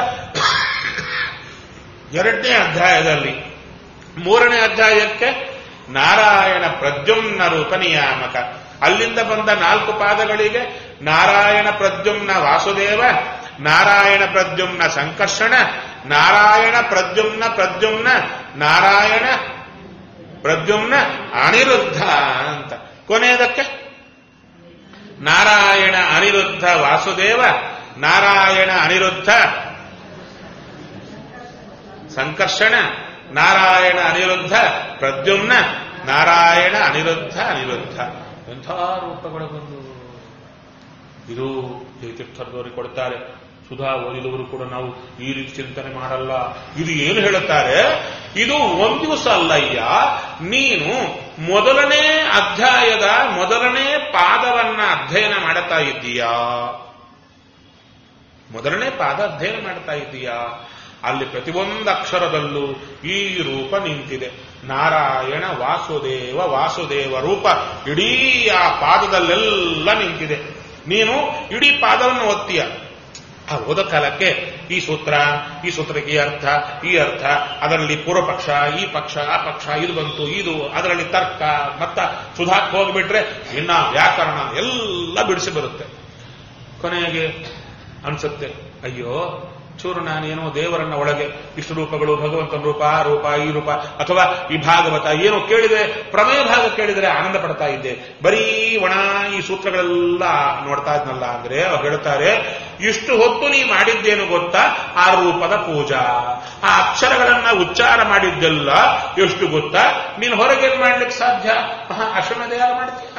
ಎರಡನೇ ಅಧ್ಯಾಯದಲ್ಲಿ ಮೂರನೇ ಅಧ್ಯಾಯಕ್ಕೆ ನಾರಾಯಣ ಪ್ರದ್ಯುಮ್ನ ರೂಪ ನಿಯಾಮಕ ಅಲ್ಲಿಂದ ಬಂದ ನಾಲ್ಕು ಪಾದಗಳಿಗೆ ನಾರಾಯಣ ಪ್ರದ್ಯುಮ್ನ ವಾಸುದೇವ ನಾರಾಯಣ ಪ್ರದ್ಯುಮ್ನ ಸಂಕರ್ಷಣ ನಾರಾಯಣ ಪ್ರದ್ಯುಮ್ನ ಪ್ರದ್ಯುಮ್ನ ನಾರಾಯಣ ಪ್ರದ್ಯುಮ್ನ ಅನಿರುದ್ಧ ಅಂತ ಕೊನೆಯದಕ್ಕೆ ನಾರಾಯಣ ಅನಿರುದ್ಧ ವಾಸುದೇವ ನಾರಾಯಣ ಅನಿರುದ್ಧ ಸಂಕರ್ಷಣ ನಾರಾಯಣ ಅನಿರುದ್ಧ ಪ್ರದ್ಯುಮ್ನ ನಾರಾಯಣ ಅನಿರುದ್ಧ ಅನಿರುದ್ಧ ಎಂಥ ರೂಪಗಳು ಬಂದು ಇದು ಜಯತೀರ್ಥರದವರಿಗೆ ಕೊಡ್ತಾರೆ ಸುಧಾ ಓದಿದವರು ಕೂಡ ನಾವು ಈ ರೀತಿ ಚಿಂತನೆ ಮಾಡಲ್ಲ ಇದು ಏನು ಹೇಳುತ್ತಾರೆ ಇದು ಒಂದು ದಿವಸ ಅಲ್ಲಯ್ಯ ನೀನು ಮೊದಲನೇ ಅಧ್ಯಾಯದ ಮೊದಲನೇ ಪಾದವನ್ನ ಅಧ್ಯಯನ ಮಾಡುತ್ತಾ ಇದ್ದೀಯಾ ಮೊದಲನೇ ಪಾದ ಅಧ್ಯಯನ ಮಾಡ್ತಾ ಇದ್ದೀಯಾ ಅಲ್ಲಿ ಪ್ರತಿಯೊಂದು ಅಕ್ಷರದಲ್ಲೂ ಈ ರೂಪ ನಿಂತಿದೆ ನಾರಾಯಣ ವಾಸುದೇವ ವಾಸುದೇವ ರೂಪ ಇಡೀ ಆ ಪಾದದಲ್ಲೆಲ್ಲ ನಿಂತಿದೆ ನೀನು ಇಡೀ ಪಾದವನ್ನು ಒತ್ತೀಯ ಆ ಓದ ಕಾಲಕ್ಕೆ ಈ ಸೂತ್ರ ಈ ಸೂತ್ರಕ್ಕೆ ಈ ಅರ್ಥ ಈ ಅರ್ಥ ಅದರಲ್ಲಿ ಪೂರ್ವ ಪಕ್ಷ ಈ ಪಕ್ಷ ಆ ಪಕ್ಷ ಇದು ಬಂತು ಇದು ಅದರಲ್ಲಿ ತರ್ಕ ಮತ್ತ ಸುಧಾಕ್ ಹೋಗ್ಬಿಟ್ರೆ ಇನ್ನ ವ್ಯಾಕರಣ ಎಲ್ಲ ಬಿಡಿಸಿ ಬರುತ್ತೆ ಕೊನೆಗೆ ಅನ್ಸುತ್ತೆ ಅಯ್ಯೋ ಚೂರು ನಾನೇನೋ ದೇವರನ್ನ ಒಳಗೆ ಇಷ್ಟು ರೂಪಗಳು ಭಗವಂತನ ರೂಪ ಆ ರೂಪ ಈ ರೂಪ ಅಥವಾ ಈ ಭಾಗವತ ಏನೋ ಕೇಳಿದ್ರೆ ಪ್ರಮೇಯ ಭಾಗ ಕೇಳಿದ್ರೆ ಆನಂದ ಪಡ್ತಾ ಇದ್ದೆ ಬರೀ ಒಣ ಈ ಸೂತ್ರಗಳೆಲ್ಲ ನೋಡ್ತಾ ಇದ್ನಲ್ಲ ಅಂದ್ರೆ ಅವ್ರು ಹೇಳ್ತಾರೆ ಇಷ್ಟು ಹೊತ್ತು ನೀ ಮಾಡಿದ್ದೇನು ಗೊತ್ತಾ ಆ ರೂಪದ ಪೂಜಾ ಆ ಅಕ್ಷರಗಳನ್ನ ಉಚ್ಚಾರ ಮಾಡಿದ್ದೆಲ್ಲ ಎಷ್ಟು ಗೊತ್ತಾ ನೀನು ಹೊರಗೇನ್ ಮಾಡ್ಲಿಕ್ಕೆ ಸಾಧ್ಯ ಮಹಾ ಅಶ್ವಮೇಧ ಯಾರು ಮಾಡ್ತೀಯ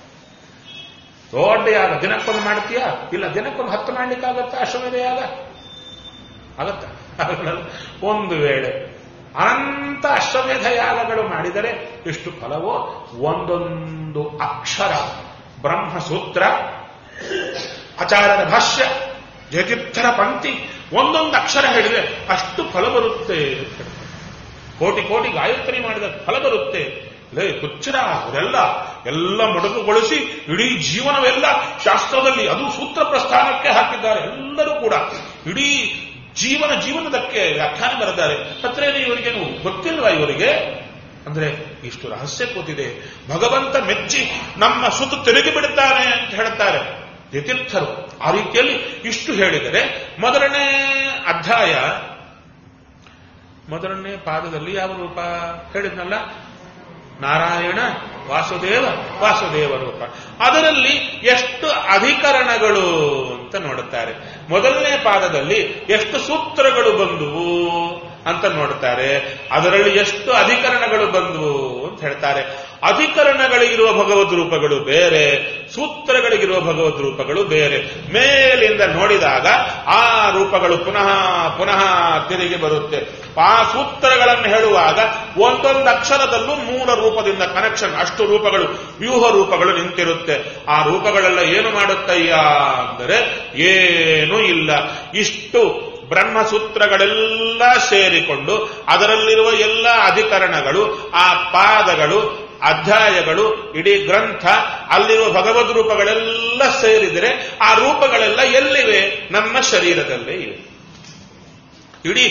ದೊಡ್ಡ ಯಾಗ ದಿನಕ್ಕೊಂದು ಮಾಡ್ತೀಯಾ ಇಲ್ಲ ದಿನಕ್ಕೊಂದು ಹತ್ತು ಮಾಡ್ಲಿಕ್ಕಾಗತ್ತಾ ಅಶ್ವಮೇಧ ಯಾಗ ಆಗತ್ತ ಒಂದು ವೇಳೆ ಅನಂತ ಅಶ್ವಮೇಧ ಯಾಗಗಳು ಮಾಡಿದರೆ ಎಷ್ಟು ಫಲವೋ ಒಂದೊಂದು ಅಕ್ಷರ ಬ್ರಹ್ಮಸೂತ್ರ ಆಚಾರ್ಯರ ಭಾಷ್ಯ ಜಯತೀರ್ಥರ ಪಂಕ್ತಿ ಒಂದೊಂದು ಅಕ್ಷರ ಹೇಳಿದ್ರೆ ಅಷ್ಟು ಫಲ ಬರುತ್ತೆ ಅಂತ ಹೇಳ್ತಾರೆ. ಕೋಟಿ ಕೋಟಿ ಗಾಯತ್ರಿ ಮಾಡಿದ ಫಲ ಬರುತ್ತೆ ಲೇ ಹುಚ್ಚರ ಅವರೆಲ್ಲ ಎಲ್ಲ ಮೊಡಕುಗೊಳಿಸಿ ಇಡೀ ಜೀವನವೆಲ್ಲ ಶಾಸ್ತ್ರದಲ್ಲಿ ಅದು ಸೂತ್ರ ಪ್ರಸ್ಥಾನಕ್ಕೆ ಹಾಕಿದ್ದಾರೆ ಎಲ್ಲರೂ ಕೂಡ ಇಡೀ ಜೀವನ ಜೀವನದಕ್ಕೆ ವ್ಯಾಖ್ಯಾನ ಬರೆದ್ದಾರೆ ಹತ್ರೇನು ಇವರಿಗೇನು ಗೊತ್ತಿಲ್ವಾ ಇವರಿಗೆ ಅಂದ್ರೆ ಇಷ್ಟು ರಹಸ್ಯ ಕೂತಿದೆ ಭಗವಂತ ಮೆಚ್ಚಿ ನಮ್ಮ ಸುತ್ತು ತಿರುಗಿ ಬಿಡುತ್ತಾನೆ ಅಂತ ಹೇಳ್ತಾರೆ ಯತೀರ್ಥರು ಆ ರೀತಿಯಲ್ಲಿ ಇಷ್ಟು ಹೇಳಿದರೆ ಮೊದಲನೇ ಅಧ್ಯಾಯ ಮೊದಲನೇ ಪಾದದಲ್ಲಿ ಯಾವ ರೂಪ ಹೇಳಿದ್ನಲ್ಲ ನಾರಾಯಣ ವಾಸುದೇವ ವಾಸುದೇವ ರೂಪ ಅದರಲ್ಲಿ ಎಷ್ಟು ಅಧಿಕರಣಗಳು ಅಂತ ನೋಡುತ್ತಾರೆ ಮೊದಲನೇ ಪಾದದಲ್ಲಿ ಎಷ್ಟು ಸೂತ್ರಗಳು ಬಂದುವು ಅಂತ ನೋಡ್ತಾರೆ ಅದರಲ್ಲಿ ಎಷ್ಟು ಅಧಿಕರಣಗಳು ಬಂದುವು ಅಂತ ಹೇಳ್ತಾರೆ ಅಧಿಕರಣಗಳಿಗಿರುವ ಭಗವದ್ ರೂಪಗಳು ಬೇರೆ ಸೂತ್ರಗಳಿಗಿರುವ ಭಗವದ್ ರೂಪಗಳು ಬೇರೆ ಮೇಲಿಂದ ನೋಡಿದಾಗ ಆ ರೂಪಗಳು ಪುನಃ ಪುನಃ ತಿರುಗಿ ಬರುತ್ತೆ ಆ ಸೂತ್ರಗಳನ್ನು ಹೇಳುವಾಗ ಒಂದೊಂದು ಅಕ್ಷರದಲ್ಲೂ ಮೂಲ ರೂಪದಿಂದ ಕನೆಕ್ಷನ್ ಅಷ್ಟು ರೂಪಗಳು ವ್ಯೂಹ ರೂಪಗಳು ನಿಂತಿರುತ್ತೆ ಆ ರೂಪಗಳೆಲ್ಲ ಏನು ಮಾಡುತ್ತಯ್ಯ ಅಂದರೆ ಏನೂ ಇಲ್ಲ ಇಷ್ಟು ಬ್ರಹ್ಮಸೂತ್ರಗಳೆಲ್ಲ ಸೇರಿಕೊಂಡು ಅದರಲ್ಲಿರುವ ಎಲ್ಲ ಅಧಿಕರಣಗಳು ಆ ಪಾದಗಳು ಅಧ್ಯಾಯಗಳು ಇಡೀ ಗ್ರಂಥ ಅಲ್ಲಿರುವ ಭಗವದ್ ರೂಪಗಳೆಲ್ಲ ಸೇರಿದರೆ ಆ ರೂಪಗಳೆಲ್ಲ ಎಲ್ಲಿವೆ ನಮ್ಮ ಶರೀರದಲ್ಲೇ ಇವೆ ಇಡೀ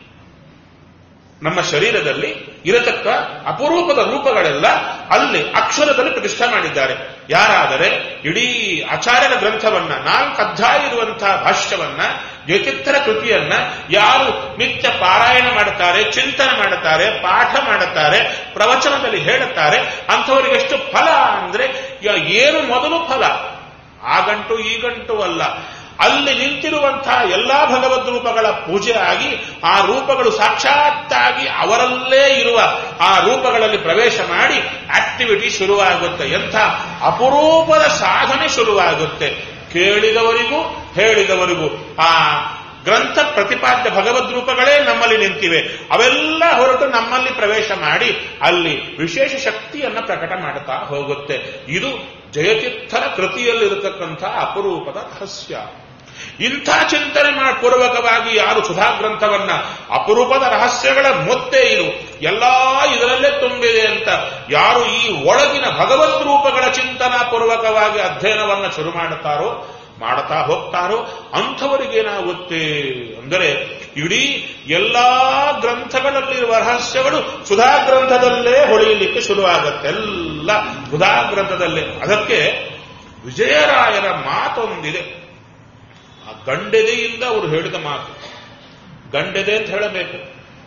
ನಮ್ಮ ಶರೀರದಲ್ಲಿ ಇರತಕ್ಕ ಅಪರೂಪದ ರೂಪಗಳೆಲ್ಲ ಅಲ್ಲಿ ಅಕ್ಷರದಲ್ಲಿ ಪ್ರತಿಷ್ಠೆ ಮಾಡಿದ್ದಾರೆ ಯಾರಾದರೆ ಇಡೀ ಆಚಾರ್ಯರ ಗ್ರಂಥವನ್ನ ನಾಲ್ಕು ಅಧ್ಯಾಯ ಇರುವಂತಹ ಭಾಷ್ಯವನ್ನ ಜ್ಯೋತಿತ್ತರ ಕೃತಿಯನ್ನ ಯಾರು ನಿತ್ಯ ಪಾರಾಯಣ ಮಾಡುತ್ತಾರೆ ಚಿಂತನೆ ಮಾಡುತ್ತಾರೆ ಪಾಠ ಮಾಡುತ್ತಾರೆ ಪ್ರವಚನದಲ್ಲಿ ಹೇಳುತ್ತಾರೆ ಅಂಥವರಿಗೆ ಎಷ್ಟು ಫಲ ಅಂದ್ರೆ ಯ- ಏನು ಮೊದಲು ಫಲ ಆ ಗಂಟು ಈ ಗಂಟು ಅಲ್ಲ ಅಲ್ಲಿ ನಿಂತಿರುವಂತಹ ಎಲ್ಲಾ ಭಗವದ್ ರೂಪಗಳ ಪೂಜೆ ಆಗಿ ಆ ರೂಪಗಳು ಸಾಕ್ಷಾತ್ತಾಗಿ ಅವರಲ್ಲೇ ಇರುವ ಆ ರೂಪಗಳಲ್ಲಿ ಪ್ರವೇಶ ಮಾಡಿ ಆಕ್ಟಿವಿಟಿ ಶುರುವಾಗುತ್ತೆ ಎಂಥ ಅಪರೂಪದ ಸಾಧನೆ ಶುರುವಾಗುತ್ತೆ ಕೇಳಿದವರಿಗೂ ಹೇಳಿದವರಿಗೂ ಆ ಗ್ರಂಥ ಪ್ರತಿಪಾದ್ಯ ಭಗವದ್ ರೂಪಗಳೇ ನಮ್ಮಲ್ಲಿ ನಿಂತಿವೆ ಅವೆಲ್ಲ ಹೊರಟು ನಮ್ಮಲ್ಲಿ ಪ್ರವೇಶ ಮಾಡಿ ಅಲ್ಲಿ ವಿಶೇಷ ಶಕ್ತಿಯನ್ನ ಪ್ರಕಟ ಮಾಡುತ್ತಾ ಹೋಗುತ್ತೆ ಇದು ಜಯತೀರ್ಥರ ಕೃತಿಯಲ್ಲಿರತಕ್ಕಂಥ ಅಪರೂಪದ ರಹಸ್ಯ ಇಂಥ ಚಿಂತನೆ ಮಾ- ಪೂರ್ವಕವಾಗಿ ಯಾರು ಸುಧಾ ಗ್ರಂಥವನ್ನ ಅಪರೂಪದ ರಹಸ್ಯಗಳ ಮೊತ್ತೇ ಇದು ಎಲ್ಲಾ ಇದರಲ್ಲೇ ತುಂಬಿದೆ ಅಂತ ಯಾರು ಈ ಒಳಗಿನ ಭಗವದ್ ರೂಪಗಳ ಚಿಂತನಾ ಪೂರ್ವಕವಾಗಿ ಅಧ್ಯಯನವನ್ನ ಶುರು ಮಾಡುತ್ತಾರೋ ಮಾಡ್ತಾ ಹೋಗ್ತಾರೋ ಅಂಥವರಿಗೇನಾಗುತ್ತೆ ಅಂದರೆ ಇಡೀ ಎಲ್ಲಾ ಗ್ರಂಥಗಳಲ್ಲಿರುವ ರಹಸ್ಯಗಳು ಸುಧಾ ಗ್ರಂಥದಲ್ಲೇ ಹೊಳೆಯಲಿಕ್ಕೆ ಶುರುವಾಗತ್ತೆ ಎಲ್ಲ ಸುಧಾ ಗ್ರಂಥದಲ್ಲೇ ಅದಕ್ಕೆ ವಿಜಯರಾಯರ ಮಾತೊಂದಿದೆ ಆ ಗಂಡೆದೆಯಿಂದ ಅವರು ಹೇಳಿದ ಮಾತು ಗಂಡೆದೆ ಅಂತ ಹೇಳಬೇಕು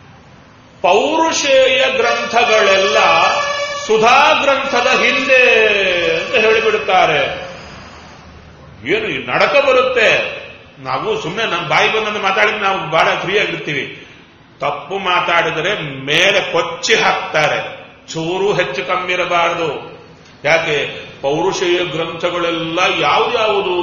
ಪೌರುಷೇಯ ಗ್ರಂಥಗಳೆಲ್ಲ ಸುಧಾ ಗ್ರಂಥದ ಹಿಂದೆ ಅಂತ ಹೇಳಿಬಿಡುತ್ತಾರೆ ಏನು ಈ ನಡಕ ಬರುತ್ತೆ ನಾವು ಸುಮ್ಮನೆ ನಮ್ಮ ಬಾಯಿ ಬಂದಂತೆ ಮಾತಾಡಿದ್ರೆ ನಾವು ಬಹಳ ಫ್ರೀ ಆಗಿರ್ತೀವಿ ತಪ್ಪು ಮಾತಾಡಿದರೆ ಮೇಲೆ ಕೊಚ್ಚಿ ಹಾಕ್ತಾರೆ ಚೂರು ಹೆಚ್ಚು ಕಮ್ಮಿ ಇರಬಾರದು ಯಾಕೆ ಪೌರುಷೇಯ ಗ್ರಂಥಗಳೆಲ್ಲ ಯಾವ್ಯಾವುದು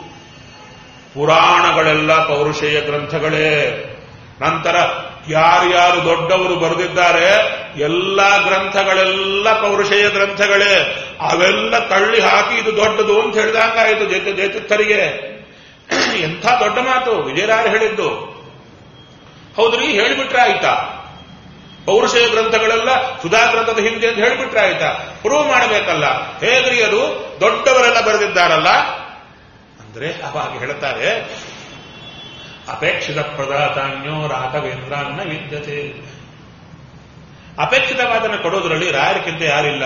ಪುರಾಣಗಳೆಲ್ಲ ಪೌರುಷೇಯ ಗ್ರಂಥಗಳೇ ನಂತರ ಯಾರ್ಯಾರು ದೊಡ್ಡವರು ಬರೆದಿದ್ದಾರೆ ಎಲ್ಲ ಗ್ರಂಥಗಳೆಲ್ಲ ಪೌರುಷೇಯ ಗ್ರಂಥಗಳೇ ಅವೆಲ್ಲ ತಳ್ಳಿ ಹಾಕಿ ಇದು ದೊಡ್ಡದು ಅಂತ ಹೇಳಿದಂಗಾಯಿತು ಜೈತ ಜೈತಿತ್ತರಿಗೆ ಎಂಥ ದೊಡ್ಡ ಮಾತು ವಿಜಯರಾಯ ಹೇಳಿದ್ದು ಹೌದ್ರಿ ಹೇಳಿಬಿಟ್ರೆ ಆಯ್ತಾ ಪೌರುಷೇಯ ಗ್ರಂಥಗಳೆಲ್ಲ ಸುಧಾ ಗ್ರಂಥದ ಹಿಂದೆ ಅಂತ ಹೇಳ್ಬಿಟ್ರೆ ಆಯ್ತಾ ಪ್ರೂವ್ ಮಾಡಬೇಕಲ್ಲ ಹೇಗ್ರಿ ಅದು ದೊಡ್ಡವರೆಲ್ಲ ಬರೆದಿದ್ದಾರಲ್ಲ ಅಂದ್ರೆ ಅವಾಗ ಹೇಳ್ತಾರೆ ಅಪೇಕ್ಷಿತ ಪ್ರದಾತಾನ್ಯೋ ರಾಘವೇಂದ್ರನ್ನ ವಿದ್ಯತೆ ಅಪೇಕ್ಷಿತವಾದನ್ನು ಕೊಡೋದ್ರಲ್ಲಿ ರಾಯರಿಗಿಂತ ಯಾರಿಲ್ಲ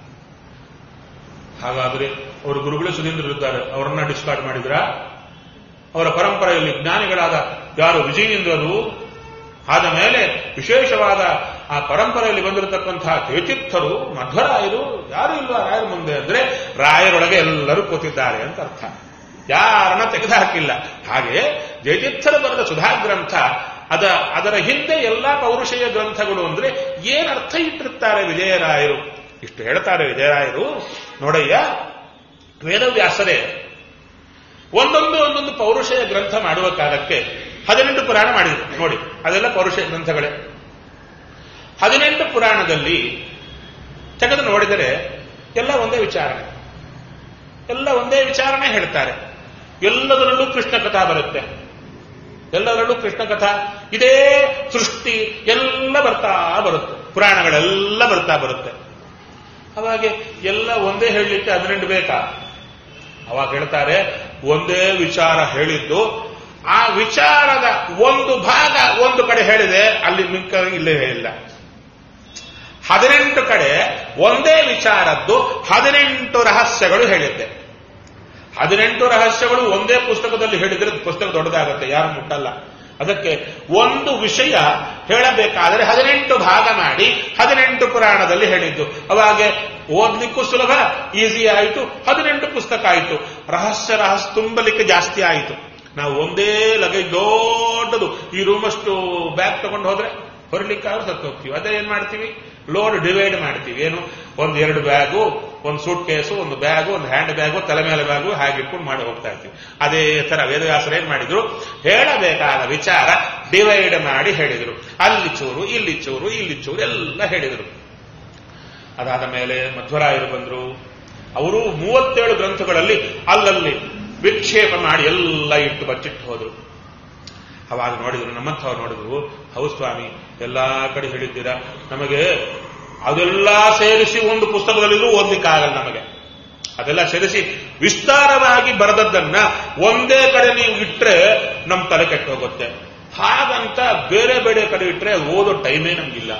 ಹಾಗಾದ್ರೆ ಅವರು ಗುರುಗಳು ಸುಧೀಂದ್ರ ಇದ್ದಾರೆ ಅವರನ್ನ ಡಿಸ್ಕಾರ್ಡ್ ಮಾಡಿದ್ರ ಅವರ ಪರಂಪರೆಯಲ್ಲಿ ಜ್ಞಾನಿಗಳಾದ ಯಾರು ವಿಜಯೇಂದ್ರರು ಆದ ಮೇಲೆ ವಿಶೇಷವಾದ ಆ ಪರಂಪರೆಯಲ್ಲಿ ಬಂದಿರತಕ್ಕಂತಹ ತೇತಿರ್ಥರು ಮಧ್ವರಾಯರು ಯಾರು ಇಲ್ವಾ ರಾಯರ ಮುಂದೆ ಅಂದ್ರೆ ರಾಯರೊಳಗೆ ಎಲ್ಲರೂ ಕೂತಿದ್ದಾರೆ ಅಂತ ಅರ್ಥ ಯಾರನ್ನ ತೆಗೆದುಹಾಕಿಲ್ಲ ಹಾಗೆ ಜಯತೀರ್ಥರು ಬರೆದ ಸುಧಾ ಗ್ರಂಥ ಅದ ಅದರ ಹಿಂದೆ ಎಲ್ಲಾ ಪೌರುಷೇಯ ಗ್ರಂಥಗಳು ಅಂದ್ರೆ ಏನ್ ಅರ್ಥ ಇಟ್ಟಿರ್ತಾರೆ ವಿಜಯರಾಯರು ಇಷ್ಟು ಹೇಳ್ತಾರೆ ವಿಜಯರಾಯರು ನೋಡಯ್ಯ ವೇದವ್ಯಾಸರೇ ಒಂದೊಂದು ಒಂದೊಂದು ಪೌರುಷೇಯ ಗ್ರಂಥ ಮಾಡುವ ಕಾಲಕ್ಕೆ ಹದಿನೆಂಟು ಪುರಾಣ ಮಾಡಿದ್ರು ನೋಡಿ ಅದೆಲ್ಲ ಪೌರುಷೇಯ ಗ್ರಂಥಗಳೇ ಹದಿನೆಂಟು ಪುರಾಣದಲ್ಲಿ ತೆಗೆದು ನೋಡಿದರೆ ಎಲ್ಲ ಒಂದೇ ವಿಚಾರಣೆ ಎಲ್ಲ ಒಂದೇ ವಿಚಾರಣೆ ಹೇಳ್ತಾರೆ ಎಲ್ಲದರಲ್ಲೂ ಕೃಷ್ಣ ಕಥಾ ಬರುತ್ತೆ ಎಲ್ಲದರಲ್ಲೂ ಕೃಷ್ಣ ಕಥಾ ಇದೇ ಸೃಷ್ಟಿ ಎಲ್ಲ ಬರ್ತಾ ಬರುತ್ತೆ ಪುರಾಣಗಳೆಲ್ಲ ಬರ್ತಾ ಬರುತ್ತೆ ಅವಾಗೆ ಎಲ್ಲ ಒಂದೇ ಹೇಳಲಿಕ್ಕೆ ಹದಿನೆಂಟು ಬೇಕಾ ಅವಾಗ ಹೇಳ್ತಾರೆ ಒಂದೇ ವಿಚಾರ ಹೇಳಿದ್ದು ಆ ವಿಚಾರದ ಒಂದು ಭಾಗ ಒಂದು ಕಡೆ ಹೇಳಿದೆ ಅಲ್ಲಿ ಮಿಕ್ಕ ಇಲ್ಲೇ ಹೇಳಿಲ್ಲ ಹದಿನೆಂಟು ಕಡೆ ಒಂದೇ ವಿಚಾರದ್ದು ಹದಿನೆಂಟು ರಹಸ್ಯಗಳು ಹೇಳಿದ್ದೆ ಹದಿನೆಂಟು ರಹಸ್ಯಗಳು ಒಂದೇ ಪುಸ್ತಕದಲ್ಲಿ ಹೇಳಿದ್ರೆ ಪುಸ್ತಕ ದೊಡ್ಡದಾಗತ್ತೆ ಯಾರು ಮುಟ್ಟಲ್ಲ ಅದಕ್ಕೆ ಒಂದು ವಿಷಯ ಹೇಳಬೇಕಾದರೆ ಹದಿನೆಂಟು ಭಾಗ ಮಾಡಿ ಹದಿನೆಂಟು ಪುರಾಣದಲ್ಲಿ ಹೇಳಿದ್ದು ಅವಾಗೆ ಓದ್ಲಿಕ್ಕೂ ಸುಲಭ ಈಸಿ ಆಯಿತು ಹದಿನೆಂಟು ಪುಸ್ತಕ ಆಯಿತು ರಹಸ್ಯ ರಹಸ್ಯ ತುಂಬಲಿಕ್ಕೆ ಜಾಸ್ತಿ ಆಯಿತು ನಾವು ಒಂದೇ ಲಗೇಜ್ ದೊಡ್ಡದು ಈ ರೂಮಷ್ಟು ಬ್ಯಾಗ್ ತಗೊಂಡು ಹೋದ್ರೆ ಹೊರಲಿಕ್ಕಾದ್ರೂ ಸತ್ತು ಹೋಗ್ತೀವಿ ಅದೇ ಏನ್ ಮಾಡ್ತೀವಿ ಲೋಡ್ ಡಿವೈಡ್ ಮಾಡ್ತೀವಿ ಏನು ಒಂದು ಎರಡು ಬ್ಯಾಗು ಒಂದು ಸೂಟ್ ಕೇಸು ಒಂದು ಬ್ಯಾಗು ಒಂದು ಹ್ಯಾಂಡ್ ಬ್ಯಾಗು ತಲೆ ಮೇಲೆ ಬ್ಯಾಗು ಹಾಗೆ ಇಟ್ಕೊಂಡು ಮಾಡಿ ಹೋಗ್ತಾ ಇರ್ತೀವಿ ಅದೇ ತರ ವೇದವ್ಯಾಸರು ಏನ್ ಮಾಡಿದ್ರು ಹೇಳಬೇಕಾದ ವಿಚಾರ ಡಿವೈಡ್ ಮಾಡಿ ಹೇಳಿದ್ರು ಅಲ್ಲಿ ಚೂರು ಇಲ್ಲಿ ಚೂರು ಇಲ್ಲಿ ಚೂರು ಎಲ್ಲ ಹೇಳಿದ್ರು ಅದಾದ ಮೇಲೆ ಮಧ್ವರಾಯರು ಬಂದ್ರು ಅವರು ಮೂವತ್ತೇಳು ಗ್ರಂಥಗಳಲ್ಲಿ ಅಲ್ಲಲ್ಲಿ ವಿಕ್ಷೇಪ ಮಾಡಿ ಎಲ್ಲ ಇಟ್ಟು ಬಚ್ಚಿಟ್ಟು ಹೋದ್ರು ಅವಾಗ ನೋಡಿದ್ರು ನಮ್ಮಂಥವ್ರು ನೋಡಿದ್ರು ಹೌದು ಸ್ವಾಮಿ ಎಲ್ಲಾ ಕಡೆ ಹೇಳಿದ್ದೀರಾ ನಮಗೆ ಅದೆಲ್ಲ ಸೇರಿಸಿ ಒಂದು ಪುಸ್ತಕದಲ್ಲಿಯೂ ಓದಲಿಕ್ಕಾಗಲ್ಲ ನಮಗೆ ಅದೆಲ್ಲ ಸೇರಿಸಿ ವಿಸ್ತಾರವಾಗಿ ಬರೆದದ್ದನ್ನ ಒಂದೇ ಕಡೆ ನೀವು ಇಟ್ರೆ ನಮ್ಮ ತಲೆ ಕೆಟ್ಟು ಹೋಗುತ್ತೆ ಹಾಗಂತ ಬೇರೆ ಬೇರೆ ಕಡೆ ಇಟ್ರೆ ಓದೋ ಟೈಮೇ ನಮ್ಗಿಲ್ಲ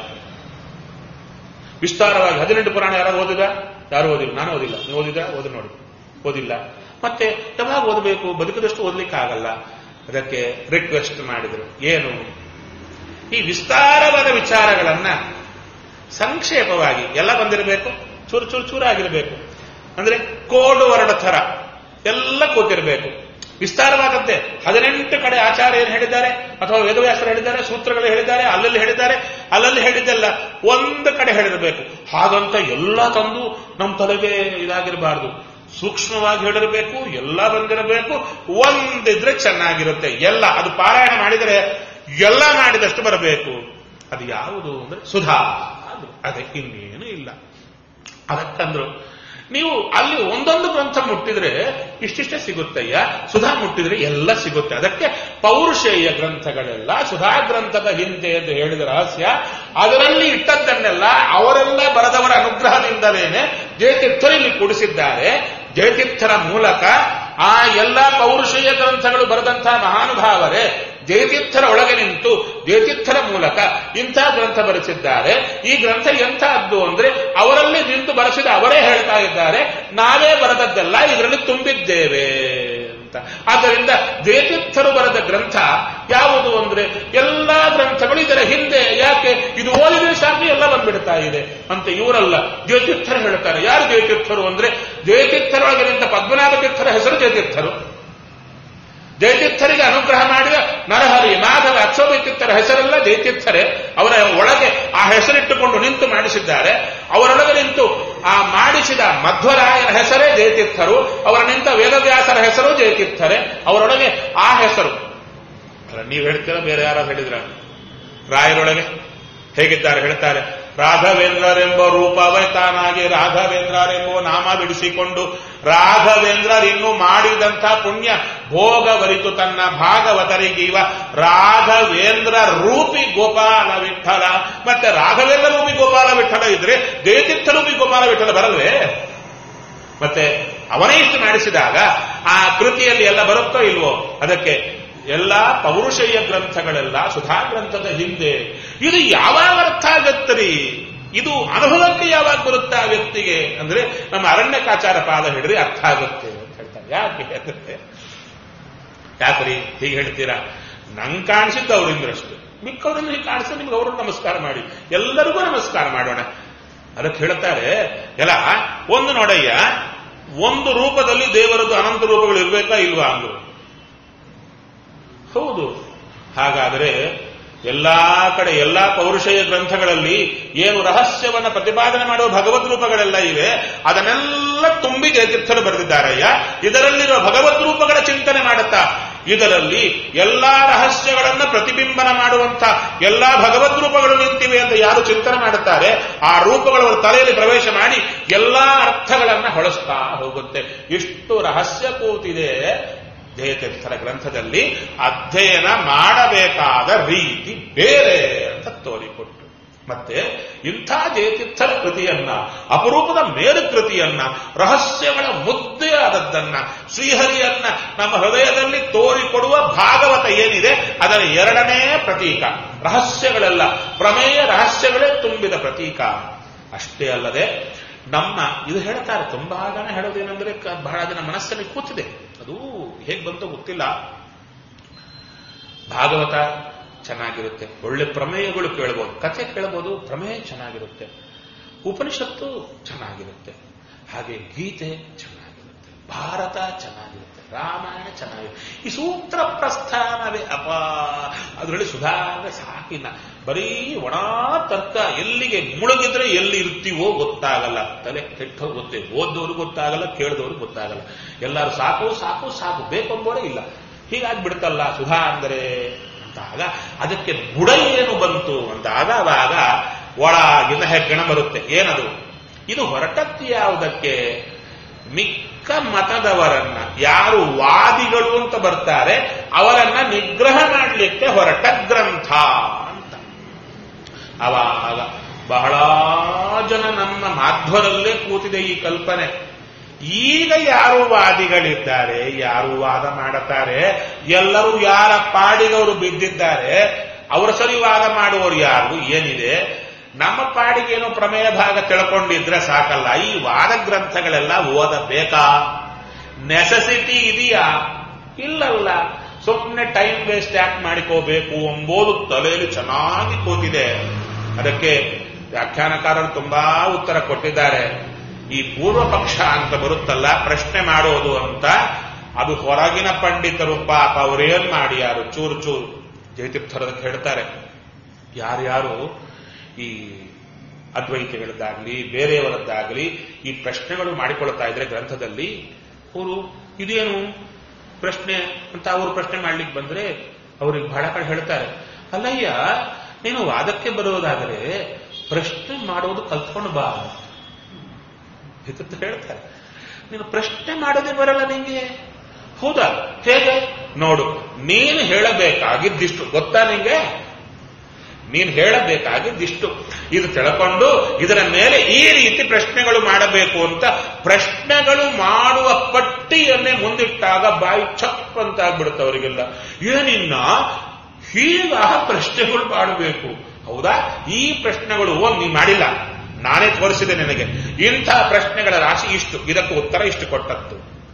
ವಿಸ್ತಾರವಾಗಿ ಹದಿನೆಂಟು ಪುರಾಣ ಯಾರು ಓದಿದ ಯಾರು ಓದಿಲ್ಲ ನಾನು ಓದಿಲ್ಲ ನೀವು ಓದಿದ ಓದಿ ನೋಡಿ ಓದಿಲ್ಲ ಮತ್ತೆ ಯಾವಾಗ ಓದಬೇಕು ಬದುಕಿದಷ್ಟು ಓದ್ಲಿಕ್ಕೆ ಆಗಲ್ಲ ಅದಕ್ಕೆ ರಿಕ್ವೆಸ್ಟ್ ಮಾಡಿದರು ಏನು ಈ ವಿಸ್ತಾರವಾದ ವಿಚಾರಗಳನ್ನ ಸಂಕ್ಷೇಪವಾಗಿ ಎಲ್ಲ ಬಂದಿರಬೇಕು ಚೂರು ಚೂರು ಚೂರಾಗಿರಬೇಕು ಅಂದ್ರೆ ಕೋಡ್ ವರ್ಡ್ ಥರ ಎಲ್ಲ ಕೂತಿರಬೇಕು ವಿಸ್ತಾರವಾದಂತೆ ಹದಿನೆಂಟು ಕಡೆ ಆಚಾರ್ಯ ಏನು ಹೇಳಿದ್ದಾರೆ ಅಥವಾ ವೇದವ್ಯಾಸರು ಹೇಳಿದ್ದಾರೆ ಸೂತ್ರಗಳು ಹೇಳಿದ್ದಾರೆ ಅಲ್ಲಲ್ಲಿ ಹೇಳಿದ್ದಾರೆ ಅಲ್ಲಲ್ಲಿ ಹೇಳಿದ್ದೆಲ್ಲ ಒಂದು ಕಡೆ ಹೇಳಿರಬೇಕು ಹಾಗಂತ ಎಲ್ಲ ತಂದು ನಮ್ಮ ತಲೆಗೆ ಇದಾಗಿರಬಾರ್ದು ಸೂಕ್ಷ್ಮವಾಗಿ ಹೇಳಿರಬೇಕು ಎಲ್ಲ ಬಂದಿರಬೇಕು ಒಂದಿದ್ರೆ ಚೆನ್ನಾಗಿರುತ್ತೆ ಎಲ್ಲ ಅದು ಪಾರಾಯಣ ಮಾಡಿದರೆ ಎಲ್ಲ ಮಾಡಿದಷ್ಟು ಬರಬೇಕು ಅದು ಯಾವುದು ಅಂದ್ರೆ ಸುಧಾ ಅದು ಅದಕ್ಕೆ ಇನ್ನೇನು ಇಲ್ಲ ಅದಕ್ಕಂದ್ರು ನೀವು ಅಲ್ಲಿ ಒಂದೊಂದು ಗ್ರಂಥ ಮುಟ್ಟಿದ್ರೆ ಇಷ್ಟಿಷ್ಟೇ ಸಿಗುತ್ತಯ್ಯ ಸುಧಾ ಮುಟ್ಟಿದ್ರೆ ಎಲ್ಲ ಸಿಗುತ್ತೆ ಅದಕ್ಕೆ ಪೌರುಷೇಯ ಗ್ರಂಥಗಳೆಲ್ಲ ಸುಧಾ ಗ್ರಂಥದ ಹಿಂದೆ ಎಂದು ಹೇಳಿದ ರಹಸ್ಯ ಅದರಲ್ಲಿ ಇಟ್ಟದ್ದನ್ನೆಲ್ಲ ಅವರೆಲ್ಲ ಬರೆದವರ ಅನುಗ್ರಹದಿಂದಲೇನೆ ಜಯತೀರ್ಥರು ಇಲ್ಲಿ ಕೂಡಿಸಿದ್ದಾರೆ ಜಯತೀರ್ಥರ ಮೂಲಕ ಆ ಎಲ್ಲ ಪೌರುಷೇಯ ಗ್ರಂಥಗಳು ಬರೆದಂತಹ ಮಹಾನುಭಾವರೇ ಜಯತೀರ್ಥರ ಒಳಗೆ ನಿಂತು ಜಯತೀರ್ಥರ ಮೂಲಕ ಇಂಥ ಗ್ರಂಥ ಬರೆಸಿದ್ದಾರೆ ಈ ಗ್ರಂಥ ಎಂಥದ್ದು ಅಂದ್ರೆ ಅವರಲ್ಲಿ ನಿಂತು ಬರೆಸಿದ ಅವರೇ ಹೇಳ್ತಾ ಇದ್ದಾರೆ ನಾವೇ ಬರೆದದ್ದೆಲ್ಲ ಇದರಲ್ಲಿ ತುಂಬಿದ್ದೇವೆ ಅಂತ ಆದ್ದರಿಂದ ಜಯತೀರ್ಥರು ಬರೆದ ಗ್ರಂಥ ಯಾವುದು ಅಂದ್ರೆ ಎಲ್ಲಾ ಗ್ರಂಥಗಳು ಇದರ ಹಿಂದೆ ಯಾಕೆ ಇದು ಓದಿದ್ರೆ ಸಾಕು ಎಲ್ಲ ಬಂದ್ಬಿಡ್ತಾ ಇದೆ ಅಂತ ಇವರಲ್ಲ ಜಯತೀರ್ಥರು ಹೇಳ್ತಾರೆ ಯಾರು ಜಯತೀರ್ಥರು ಅಂದ್ರೆ ಜಯತೀರ್ಥರೊಳಗೆ ನಿಂತ ಪದ್ಮನಾಭ ತೀರ್ಥರ ಹೆಸರು ಜಯತೀರ್ಥರು ಜಯತೀರ್ಥರಿಗೆ ಅನುಗ್ರಹ ಮಾಡಿದ ನರಹರಿ ಮಾಧವ ಅಕ್ಷೋಭಿತೀರ್ಥರ ಹೆಸರೆಲ್ಲ ಜಯತೀರ್ಥರೇ ಅವರ ಒಳಗೆ ಆ ಹೆಸರಿಟ್ಟುಕೊಂಡು ನಿಂತು ಮಾಡಿಸಿದ್ದಾರೆ ಅವರೊಳಗೆ ನಿಂತು ಆ ಮಾಡಿಸಿದ ಮಧ್ವರಾಯರ ಹೆಸರೇ ಜಯತೀರ್ಥರು ಅವರ ನಿಂತ ವೇದವ್ಯಾಸರ ಹೆಸರು ಜಯತೀರ್ಥರೇ ಅವರೊಳಗೆ ಆ ಹೆಸರು ಅಲ್ಲ ನೀವು ಹೇಳ್ತೀರಾ ಬೇರೆ ಯಾರು ಹೇಳಿದ್ರ ರಾಯರೊಳಗೆ ಹೇಗಿದ್ದಾರೆ ಹೇಳ್ತಾರೆ ರಾಘವೇಂದ್ರರೆಂಬ ರೂಪವೇ ತಾನಾಗಿ ರಾಘವೇಂದ್ರರೆಂಬ ನಾಮ ಬಿಡಿಸಿಕೊಂಡು ರಾಘವೇಂದ್ರರಿನ್ನು ಮಾಡಿದಂಥ ಪುಣ್ಯ ಭೋಗವರಿತು ತನ್ನ ಭಾಗವತರಿಗೀವ ರಾಘವೇಂದ್ರ ರೂಪಿ ಗೋಪಾಲ ವಿಠಲ ಮತ್ತೆ ರಾಘವೇಂದ್ರ ರೂಪಿ ಗೋಪಾಲ ವಿಠಲ ಇದ್ರೆ ಜಯತೀರ್ಥ ರೂಪಿ ಗೋಪಾಲ ವಿಠಲ ಬರಲ್ವೇ ಮತ್ತೆ ಅವನೇ ಇಷ್ಟು ಮಾಡಿಸಿದಾಗ ಆ ಕೃತಿಯಲ್ಲಿ ಎಲ್ಲ ಬರುತ್ತೋ ಇಲ್ವೋ ಅದಕ್ಕೆ ಎಲ್ಲ ಪೌರುಷೇಯ ಗ್ರಂಥಗಳೆಲ್ಲ ಸುಧಾ ಗ್ರಂಥದ ಹಿಂದೆ ಇದು ಯಾವಾಗ ಅರ್ಥ ಆಗತ್ತರಿ ಇದು ಅನುಭವಕ್ಕೆ ಯಾವಾಗ ಬರುತ್ತೆ ಆ ವ್ಯಕ್ತಿಗೆ ಅಂದ್ರೆ ನಮ್ಮ ಅರಣ್ಯಕಾಚಾರ ಪಾದ ಹಿಡಿದ್ರೆ ಅರ್ಥ ಆಗುತ್ತೆ ಅಂತ ಹೇಳ್ತಾರೆ ಯಾಕೆ ಅಂದ್ರೆ ಯಾಕ್ರಿ ಹೀಗೆ ಹೇಳ್ತೀರಾ ನಂಗೆ ಕಾಣಿಸಿದ್ದು ಅವರಿಂದ್ರಷ್ಟು ಮಿಕ್ಕವರನ್ನು ಹೀಗೆ ಕಾಣಿಸಿದ್ರೆ ನಿಮ್ಗೆ ಅವರು ನಮಸ್ಕಾರ ಮಾಡಿ ಎಲ್ಲರಿಗೂ ನಮಸ್ಕಾರ ಮಾಡೋಣ ಅದಕ್ಕೆ ಹೇಳ್ತಾರೆ ಎಲ್ಲ ಒಂದು ನೋಡಯ್ಯ ಒಂದು ರೂಪದಲ್ಲಿ ದೇವರದ್ದು ಅನಂತ ರೂಪಗಳು ಇರ್ಬೇಕಾ ಇಲ್ವಾ ಅಂದ್ರು ಹೌದು ಹಾಗಾದರೆ ಎಲ್ಲಾ ಕಡೆ ಎಲ್ಲಾ ಪೌರುಷೇಯ ಗ್ರಂಥಗಳಲ್ಲಿ ಏನು ರಹಸ್ಯವನ್ನ ಪ್ರತಿಪಾದನೆ ಮಾಡುವ ಭಗವದ್ ರೂಪಗಳೆಲ್ಲ ಇವೆ ಅದನ್ನೆಲ್ಲ ತುಂಬಿ ಜಯತೀರ್ಥರು ಬರೆದಿದ್ದಾರಯ್ಯ ಇದರಲ್ಲಿರುವ ಭಗವದ್ ರೂಪಗಳ ಚಿಂತನೆ ಮಾಡುತ್ತಾ ಇದರಲ್ಲಿ ಎಲ್ಲಾ ರಹಸ್ಯಗಳನ್ನ ಪ್ರತಿಬಿಂಬನ ಮಾಡುವಂತ ಎಲ್ಲಾ ಭಗವದ್ ರೂಪಗಳು ನಿಂತಿವೆ ಅಂತ ಯಾರು ಚಿಂತನೆ ಮಾಡುತ್ತಾರೆ ಆ ರೂಪಗಳು ಅವರ ತಲೆಯಲ್ಲಿ ಪ್ರವೇಶ ಮಾಡಿ ಎಲ್ಲಾ ಅರ್ಥಗಳನ್ನ ಹೊಳಸ್ತಾ ಹೋಗುತ್ತೆ ಇಷ್ಟು ರಹಸ್ಯ ಕೂತಿದೆ ಜಯತೀರ್ಥರ ಗ್ರಂಥದಲ್ಲಿ ಅಧ್ಯಯನ ಮಾಡಬೇಕಾದ ರೀತಿ ಬೇರೆ ಅಂತ ತೋರಿಕೊಟ್ಟು ಮತ್ತೆ ಇಂಥ ಜಯತೀರ್ಥರ ಕೃತಿಯನ್ನ ಅಪರೂಪದ ಮೇರು ಕೃತಿಯನ್ನ ರಹಸ್ಯಗಳ ಮುದ್ದೆ ಆದದ್ದನ್ನ ಶ್ರೀಹರಿಯನ್ನ ನಮ್ಮ ಹೃದಯದಲ್ಲಿ ತೋರಿಕೊಡುವ ಭಾಗವತ ಏನಿದೆ ಅದರ ಎರಡನೇ ಪ್ರತೀಕ ರಹಸ್ಯಗಳೆಲ್ಲ ಪ್ರಮೇಯ ರಹಸ್ಯಗಳೇ ತುಂಬಿದ ಪ್ರತೀಕ ಅಷ್ಟೇ ಅಲ್ಲದೆ ನಮ್ಮ ಇದು ಹೇಳ್ತಾರೆ ತುಂಬಾ ಜನ ಹೇಳೋದೇನೆಂದ್ರೆ ಕ- ಬಹಳ ಜನ ಮನಸ್ಸಲ್ಲಿ ಕೂತಿದೆ ಅದು ಹೇಗೆ ಬಂತೋ ಗೊತ್ತಿಲ್ಲ ಭಾಗವತ ಚೆನ್ನಾಗಿರುತ್ತೆ ಒಳ್ಳೆ ಪ್ರಮೇಯಗಳು ಕೇಳಬಹುದು ಕಥೆ ಕೇಳಬಹುದು ಪ್ರಮೇಯ ಚೆನ್ನಾಗಿರುತ್ತೆ ಉಪನಿಷತ್ತು ಚೆನ್ನಾಗಿರುತ್ತೆ ಹಾಗೆ ಗೀತೆ ಚೆನ್ನಾಗಿರುತ್ತೆ ಭಾರತ ಚೆನ್ನಾಗಿರುತ್ತೆ ರಾಮಾಯಣ ಚೆನ್ನಾಗಿರುತ್ತೆ ಈ ಸೂತ್ರ ಪ್ರಸ್ಥಾನವೇ ಅಪ ಅದರಲ್ಲಿ ಸುಧಾರಣೆ ಸಾಕಿಲ್ಲ ಬರೀ ಒಣ ತರ್ಕ ಎಲ್ಲಿಗೆ ಮುಳುಗಿದ್ರೆ ಎಲ್ಲಿ ಇರ್ತೀವೋ ಗೊತ್ತಾಗಲ್ಲ ತಲೆ ಕೆಟ್ಟ ಹೋಗುತ್ತೆ ಓದೋರು ಗೊತ್ತಾಗಲ್ಲ ಕೇಳಿದವರು ಗೊತ್ತಾಗಲ್ಲ ಎಲ್ಲರೂ ಸಾಕು ಸಾಕು ಸಾಕು ಬೇಕೆಂಬೋರೇ ಇಲ್ಲ ಹೀಗಾಗಿ ಬಿಡ್ತಲ್ಲ ಸುಧಾ ಅಂದರೆ ಅಂತಾಗ ಅದಕ್ಕೆ ಬುಡ ಏನು ಬಂತು ಅಂದಾಗ ಅವಾಗ ಒಳಗಿಂದ ಹೆಗ್ಗಣ ಬರುತ್ತೆ ಏನದು ಇದು ಹೊರಟದ್ದು ಯಾವುದಕ್ಕೆ ಮಿಕ್ಕ ಮತದವರನ್ನ ಯಾರು ವಾದಿಗಳು ಅಂತ ಬರ್ತಾರೆ ಅವರನ್ನ ನಿಗ್ರಹ ಮಾಡಲಿಕ್ಕೆ ಹೊರಟ ಗ್ರಂಥ ಅಂತ ಅವಾಗ ಬಹಳ ಜನ ನಮ್ಮ ಮಾಧ್ವರಲ್ಲೇ ಕೂತಿದೆ ಈ ಕಲ್ಪನೆ ಈಗ ಯಾರು ವಾದಿಗಳಿದ್ದಾರೆ ಯಾರು ವಾದ ಮಾಡುತ್ತಾರೆ ಎಲ್ಲರೂ ಯಾರ ಪಾಡಿಗವರು ಬಿದ್ದಿದ್ದಾರೆ ಅವರ ಸರಿ ವಾದ ಮಾಡುವವರು ಯಾರು ಏನಿದೆ ನಮ್ಮ ಪಾಡಿಗೆ ಏನೋ ಪ್ರಮೇಯ ಭಾಗ ತಿಳ್ಕೊಂಡಿದ್ರೆ ಸಾಕಲ್ಲ ಈ ವಾದ ಗ್ರಂಥಗಳೆಲ್ಲ ಓದಬೇಕಾ ನೆಸೆಸಿಟಿ ಇದೆಯಾ ಇಲ್ಲಲ್ಲ ಸುಮ್ಮನೆ ಟೈಮ್ ವೇಸ್ಟ್ ಯಾಕೆ ಮಾಡಿಕೋಬೇಕು ಎಂಬುದು ತಲೆಯಲ್ಲಿ ಚೆನ್ನಾಗಿ ಕೂತಿದೆ ಅದಕ್ಕೆ ವ್ಯಾಖ್ಯಾನಕಾರರು ತುಂಬಾ ಉತ್ತರ ಕೊಟ್ಟಿದ್ದಾರೆ ಈ ಪೂರ್ವ ಪಕ್ಷ ಅಂತ ಬರುತ್ತಲ್ಲ ಪ್ರಶ್ನೆ ಮಾಡೋದು ಅಂತ ಅದು ಹೊರಗಿನ ಪಂಡಿತರು ಪಾಪ ಅವರೇನ್ ಮಾಡಿ ಯಾರು ಚೂರು ಚೂರು ಜಯತೀರ್ಥರದಕ್ಕೆ ಹೇಳ್ತಾರೆ ಯಾರ್ಯಾರು ಈ ಅದ್ವೈತಿಗಳದ್ದಾಗ್ಲಿ ಬೇರೆಯವರದ್ದಾಗ್ಲಿ ಈ ಪ್ರಶ್ನೆಗಳು ಮಾಡಿಕೊಳ್ತಾ ಇದ್ರೆ ಗ್ರಂಥದಲ್ಲಿ ಅವರು ಇದೇನು ಪ್ರಶ್ನೆ ಅಂತ ಅವರು ಪ್ರಶ್ನೆ ಮಾಡ್ಲಿಕ್ಕೆ ಬಂದ್ರೆ ಅವ್ರಿಗೆ ಬಹಳ ಕಡೆ ಹೇಳ್ತಾರೆ ಅಲ್ಲಯ್ಯ ನೀನು ವಾದಕ್ಕೆ ಬರುವುದಾದರೆ ಪ್ರಶ್ನೆ ಮಾಡೋದು ಕಲ್ತ್ಕೊಂಡು ಬಾ ಅಂತ ಹೇಳ್ತಾರೆ ನೀನು ಪ್ರಶ್ನೆ ಮಾಡೋದೇ ಬರಲ್ಲ ನಿಂಗೆ ಹೌದಾ ಹೇಗೆ ನೋಡು ನೀನು ಹೇಳಬೇಕಾಗಿದ್ದಿಷ್ಟು ಗೊತ್ತಾ ನಿಂಗೆ ನೀನು ಹೇಳಬೇಕಾಗಿದ್ದಿಷ್ಟು ಇದು ತಿಳ್ಕೊಂಡು ಇದರ ಮೇಲೆ ಈ ರೀತಿ ಪ್ರಶ್ನೆಗಳು ಮಾಡಬೇಕು ಅಂತ ಪ್ರಶ್ನೆಗಳು ಮಾಡುವ ಪಟ್ಟಿಯನ್ನೇ ಮುಂದಿಟ್ಟಾಗ ಬಾಯಿ ಚಪ್ ಅಂತ ಆಗ್ಬಿಡುತ್ತೆ ಅವರಿಗೆಲ್ಲ ಏನಿನ್ನ ಹೀಗ ಪ್ರಶ್ನೆಗಳು ಮಾಡಬೇಕು ಹೌದಾ ಈ ಪ್ರಶ್ನೆಗಳು ಓ ನೀ ಮಾಡಿಲ್ಲ ನಾನೇ ತೋರಿಸಿದೆ ನಿನಗೆ ಇಂಥ ಪ್ರಶ್ನೆಗಳ ರಾಶಿ ಇಷ್ಟು ಇದಕ್ಕೆ ಉತ್ತರ ಇಷ್ಟು ಕೊಟ್ಟದ್ದು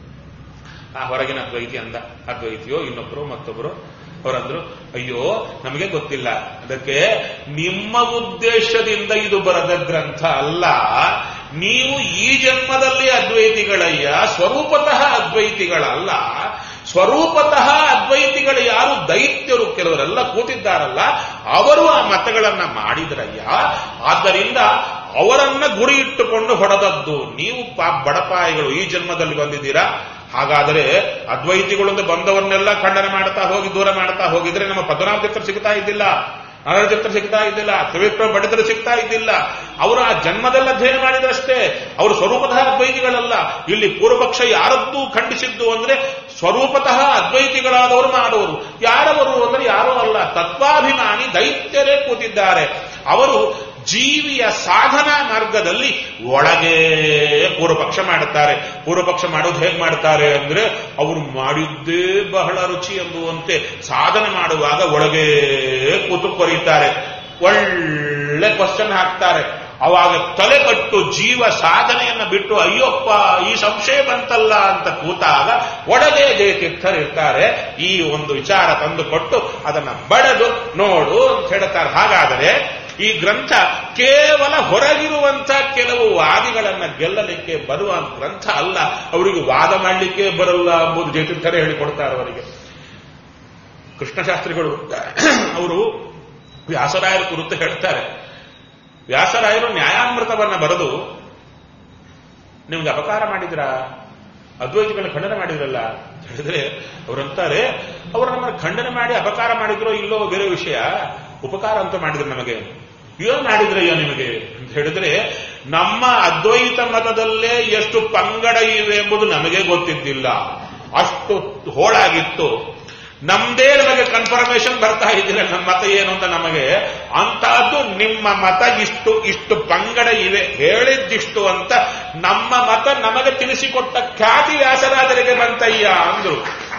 ಆ ಹೊರಗಿನ ಅದ್ವೈತಿ ಅಂದ ಅದ್ವೈತಿಯೋ ಇನ್ನೊಬ್ರು ಮತ್ತೊಬ್ರು ಅವರಂದ್ರು ಅಯ್ಯೋ ನಮಗೆ ಗೊತ್ತಿಲ್ಲ ಅದಕ್ಕೆ ನಿಮ್ಮ ಉದ್ದೇಶದಿಂದ ಇದು ಬರದ ಗ್ರಂಥ ಅಲ್ಲ ನೀವು ಈ ಜನ್ಮದಲ್ಲಿ ಅದ್ವೈತಿಗಳಯ್ಯ ಸ್ವರೂಪತಃ ಅದ್ವೈತಿಗಳಲ್ಲ ಸ್ವರೂಪತಃ ಅದ್ವೈತಿಗಳು ಯಾರು ದೈತ್ಯರು ಕೆಲವರೆಲ್ಲ ಕೂತಿದ್ದಾರಲ್ಲ ಅವರು ಆ ಮತಗಳನ್ನ ಮಾಡಿದ್ರಯ್ಯ ಆದ್ದರಿಂದ ಅವರನ್ನ ಗುರಿ ಇಟ್ಟುಕೊಂಡು ಹೊಡೆದದ್ದು ನೀವು ಪಾ ಬಡಪಾಯಿಗಳು ಈ ಜನ್ಮದಲ್ಲಿ ಬಂದಿದ್ದೀರಾ ಹಾಗಾದರೆ ಅದ್ವೈತಿಗಳಿಂದ ಬಂದವನ್ನೆಲ್ಲ ಖಂಡನೆ ಮಾಡ್ತಾ ಹೋಗಿ ದೂರ ಮಾಡ್ತಾ ಹೋಗಿದ್ರೆ ನಮ್ಮ ಪದ್ಮನಾಭ ತೀರ್ಥರು ಸಿಗ್ತಾ ಇದ್ದಿಲ್ಲ ನಾರಾಯಣ ಚಿತ್ರ ಸಿಗ್ತಾ ಇದ್ದಿಲ್ಲ ತ್ರಿವಿಕ್ರಮ ಪಂಡಿತರು ಸಿಗ್ತಾ ಇದ್ದಿಲ್ಲ ಅವರು ಆ ಜನ್ಮದಲ್ಲಿ ಅಧ್ಯಯನ ಮಾಡಿದರಷ್ಟೇ ಅವರು ಸ್ವರೂಪತಃ ಅದ್ವೈತಿಗಳಲ್ಲ ಇಲ್ಲಿ ಪೂರ್ವಪಕ್ಷ ಯಾರದ್ದು ಖಂಡಿಸಿದ್ದು ಅಂದ್ರೆ ಸ್ವರೂಪತಃ ಅದ್ವೈತಿಗಳಾದವರು ಮಾಡುವರು ಯಾರವರು ಅಂದ್ರೆ ಯಾರೋ ಅಲ್ಲ ತತ್ವಾಭಿಮಾನಿ ದೈತ್ಯರೇ ಕೂತಿದ್ದಾರೆ ಅವರು ಜೀವಿಯ ಸಾಧನಾ ಮಾರ್ಗದಲ್ಲಿ ಒಳಗೆ ಪೂರ್ವಪಕ್ಷ ಮಾಡುತ್ತಾರೆ ಪೂರ್ವಪಕ್ಷ ಮಾಡೋದು ಹೇಗೆ ಮಾಡ್ತಾರೆ ಅಂದ್ರೆ ಅವರು ಮಾಡಿದ್ದೇ ಬಹಳ ರುಚಿ ಎಂಬುವಂತೆ ಸಾಧನೆ ಮಾಡುವಾಗ ಒಳಗೆ ಕೂತು ಕೊರೀತಾರೆ ಒಳ್ಳೆ ಕ್ವಶನ್ ಹಾಕ್ತಾರೆ ಅವಾಗ ತಲೆ ಕಟ್ಟು ಜೀವ ಸಾಧನೆಯನ್ನ ಬಿಟ್ಟು ಅಯ್ಯಪ್ಪ ಈ ಸಂಶಯ ಬಂತಲ್ಲ ಅಂತ ಕೂತಾಗ ಒಳಗೆ ಜಯತೀರ್ಥರು ಇರ್ತಾರೆ ಈ ಒಂದು ವಿಚಾರ ತಂದುಕೊಟ್ಟು ಅದನ್ನ ಬಡದು ನೋಡು ಅಂತ ಹೇಳ್ತಾರೆ ಹಾಗಾದರೆ ಈ ಗ್ರಂಥ ಕೇವಲ ಹೊರಗಿರುವಂತ ಕೆಲವು ವಾದಿಗಳನ್ನ ಗೆಲ್ಲಲಿಕ್ಕೆ ಬರುವ ಗ್ರಂಥ ಅಲ್ಲ ಅವರಿಗೆ ವಾದ ಮಾಡಲಿಕ್ಕೆ ಬರಲ್ಲ ಎಂಬುದು ಜಯತೀರ್ಥರೇ ಹೇಳಿಕೊಡ್ತಾರೆ ಅವರಿಗೆ ಕೃಷ್ಣಶಾಸ್ತ್ರಿಗಳು ಅವರು ವ್ಯಾಸರಾಯರ ಕುರಿತು ಹೇಳ್ತಾರೆ ವ್ಯಾಸರಾಯರು ನ್ಯಾಯಾಮೃತವನ್ನ ಬರೆದು ನಿಮ್ಗೆ ಅಪಕಾರ ಮಾಡಿದ್ರ ಅದ್ವೈತಿಗಳನ್ನ ಖಂಡನೆ ಮಾಡಿದ್ರಲ್ಲ ಅಂತ ಹೇಳಿದ್ರೆ ಅವರಂತಾರೆ ಅವರು ನಮ್ಮನ್ನು ಖಂಡನೆ ಮಾಡಿ ಅಪಕಾರ ಮಾಡಿದ್ರೋ ಇಲ್ಲೋ ಬೇರೆ ವಿಷಯ ಉಪಕಾರ ಅಂತ ಮಾಡಿದ್ರು ನಮಗೆ ಏನು ಮಾಡಿದ್ರಯ್ಯ ನಿಮಗೆ ಅಂತ ಹೇಳಿದ್ರೆ ನಮ್ಮ ಅದ್ವೈತ ಮತದಲ್ಲೇ ಎಷ್ಟು ಪಂಗಡ ಇವೆ ಎಂಬುದು ನಮಗೆ ಗೊತ್ತಿದ್ದಿಲ್ಲ ಅಷ್ಟು ಹೋಳಾಗಿತ್ತು ನಮ್ದೇ ನಮಗೆ ಕನ್ಫರ್ಮೇಶನ್ ಬರ್ತಾ ಇದ್ದಿಲ್ಲ ನಮ್ಮ ಮತ ಏನು ಅಂತ ನಮಗೆ ಅಂತಹದ್ದು ನಿಮ್ಮ ಮತ ಇಷ್ಟು ಇಷ್ಟು ಪಂಗಡ ಇವೆ ಹೇಳಿದ್ದಿಷ್ಟು ಅಂತ ನಮ್ಮ ಮತ ನಮಗೆ ತಿಳಿಸಿಕೊಟ್ಟ ಖ್ಯಾತಿ ವ್ಯಾಸರಾದರಿಗೆ ಬಂತಯ್ಯ ಅಂದ್ರು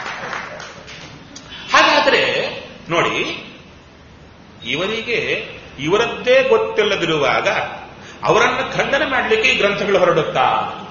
ಹಾಗಾದ್ರೆ ನೋಡಿ ಇವರಿಗೆ ಇವರದ್ದೇ ಗೊತ್ತಿಲ್ಲದಿರುವಾಗ ಅವರನ್ನ ಖಂಡನೆ ಮಾಡಲಿಕ್ಕೆ ಈ ಗ್ರಂಥಗಳು ಹೊರಡುತ್ತಾ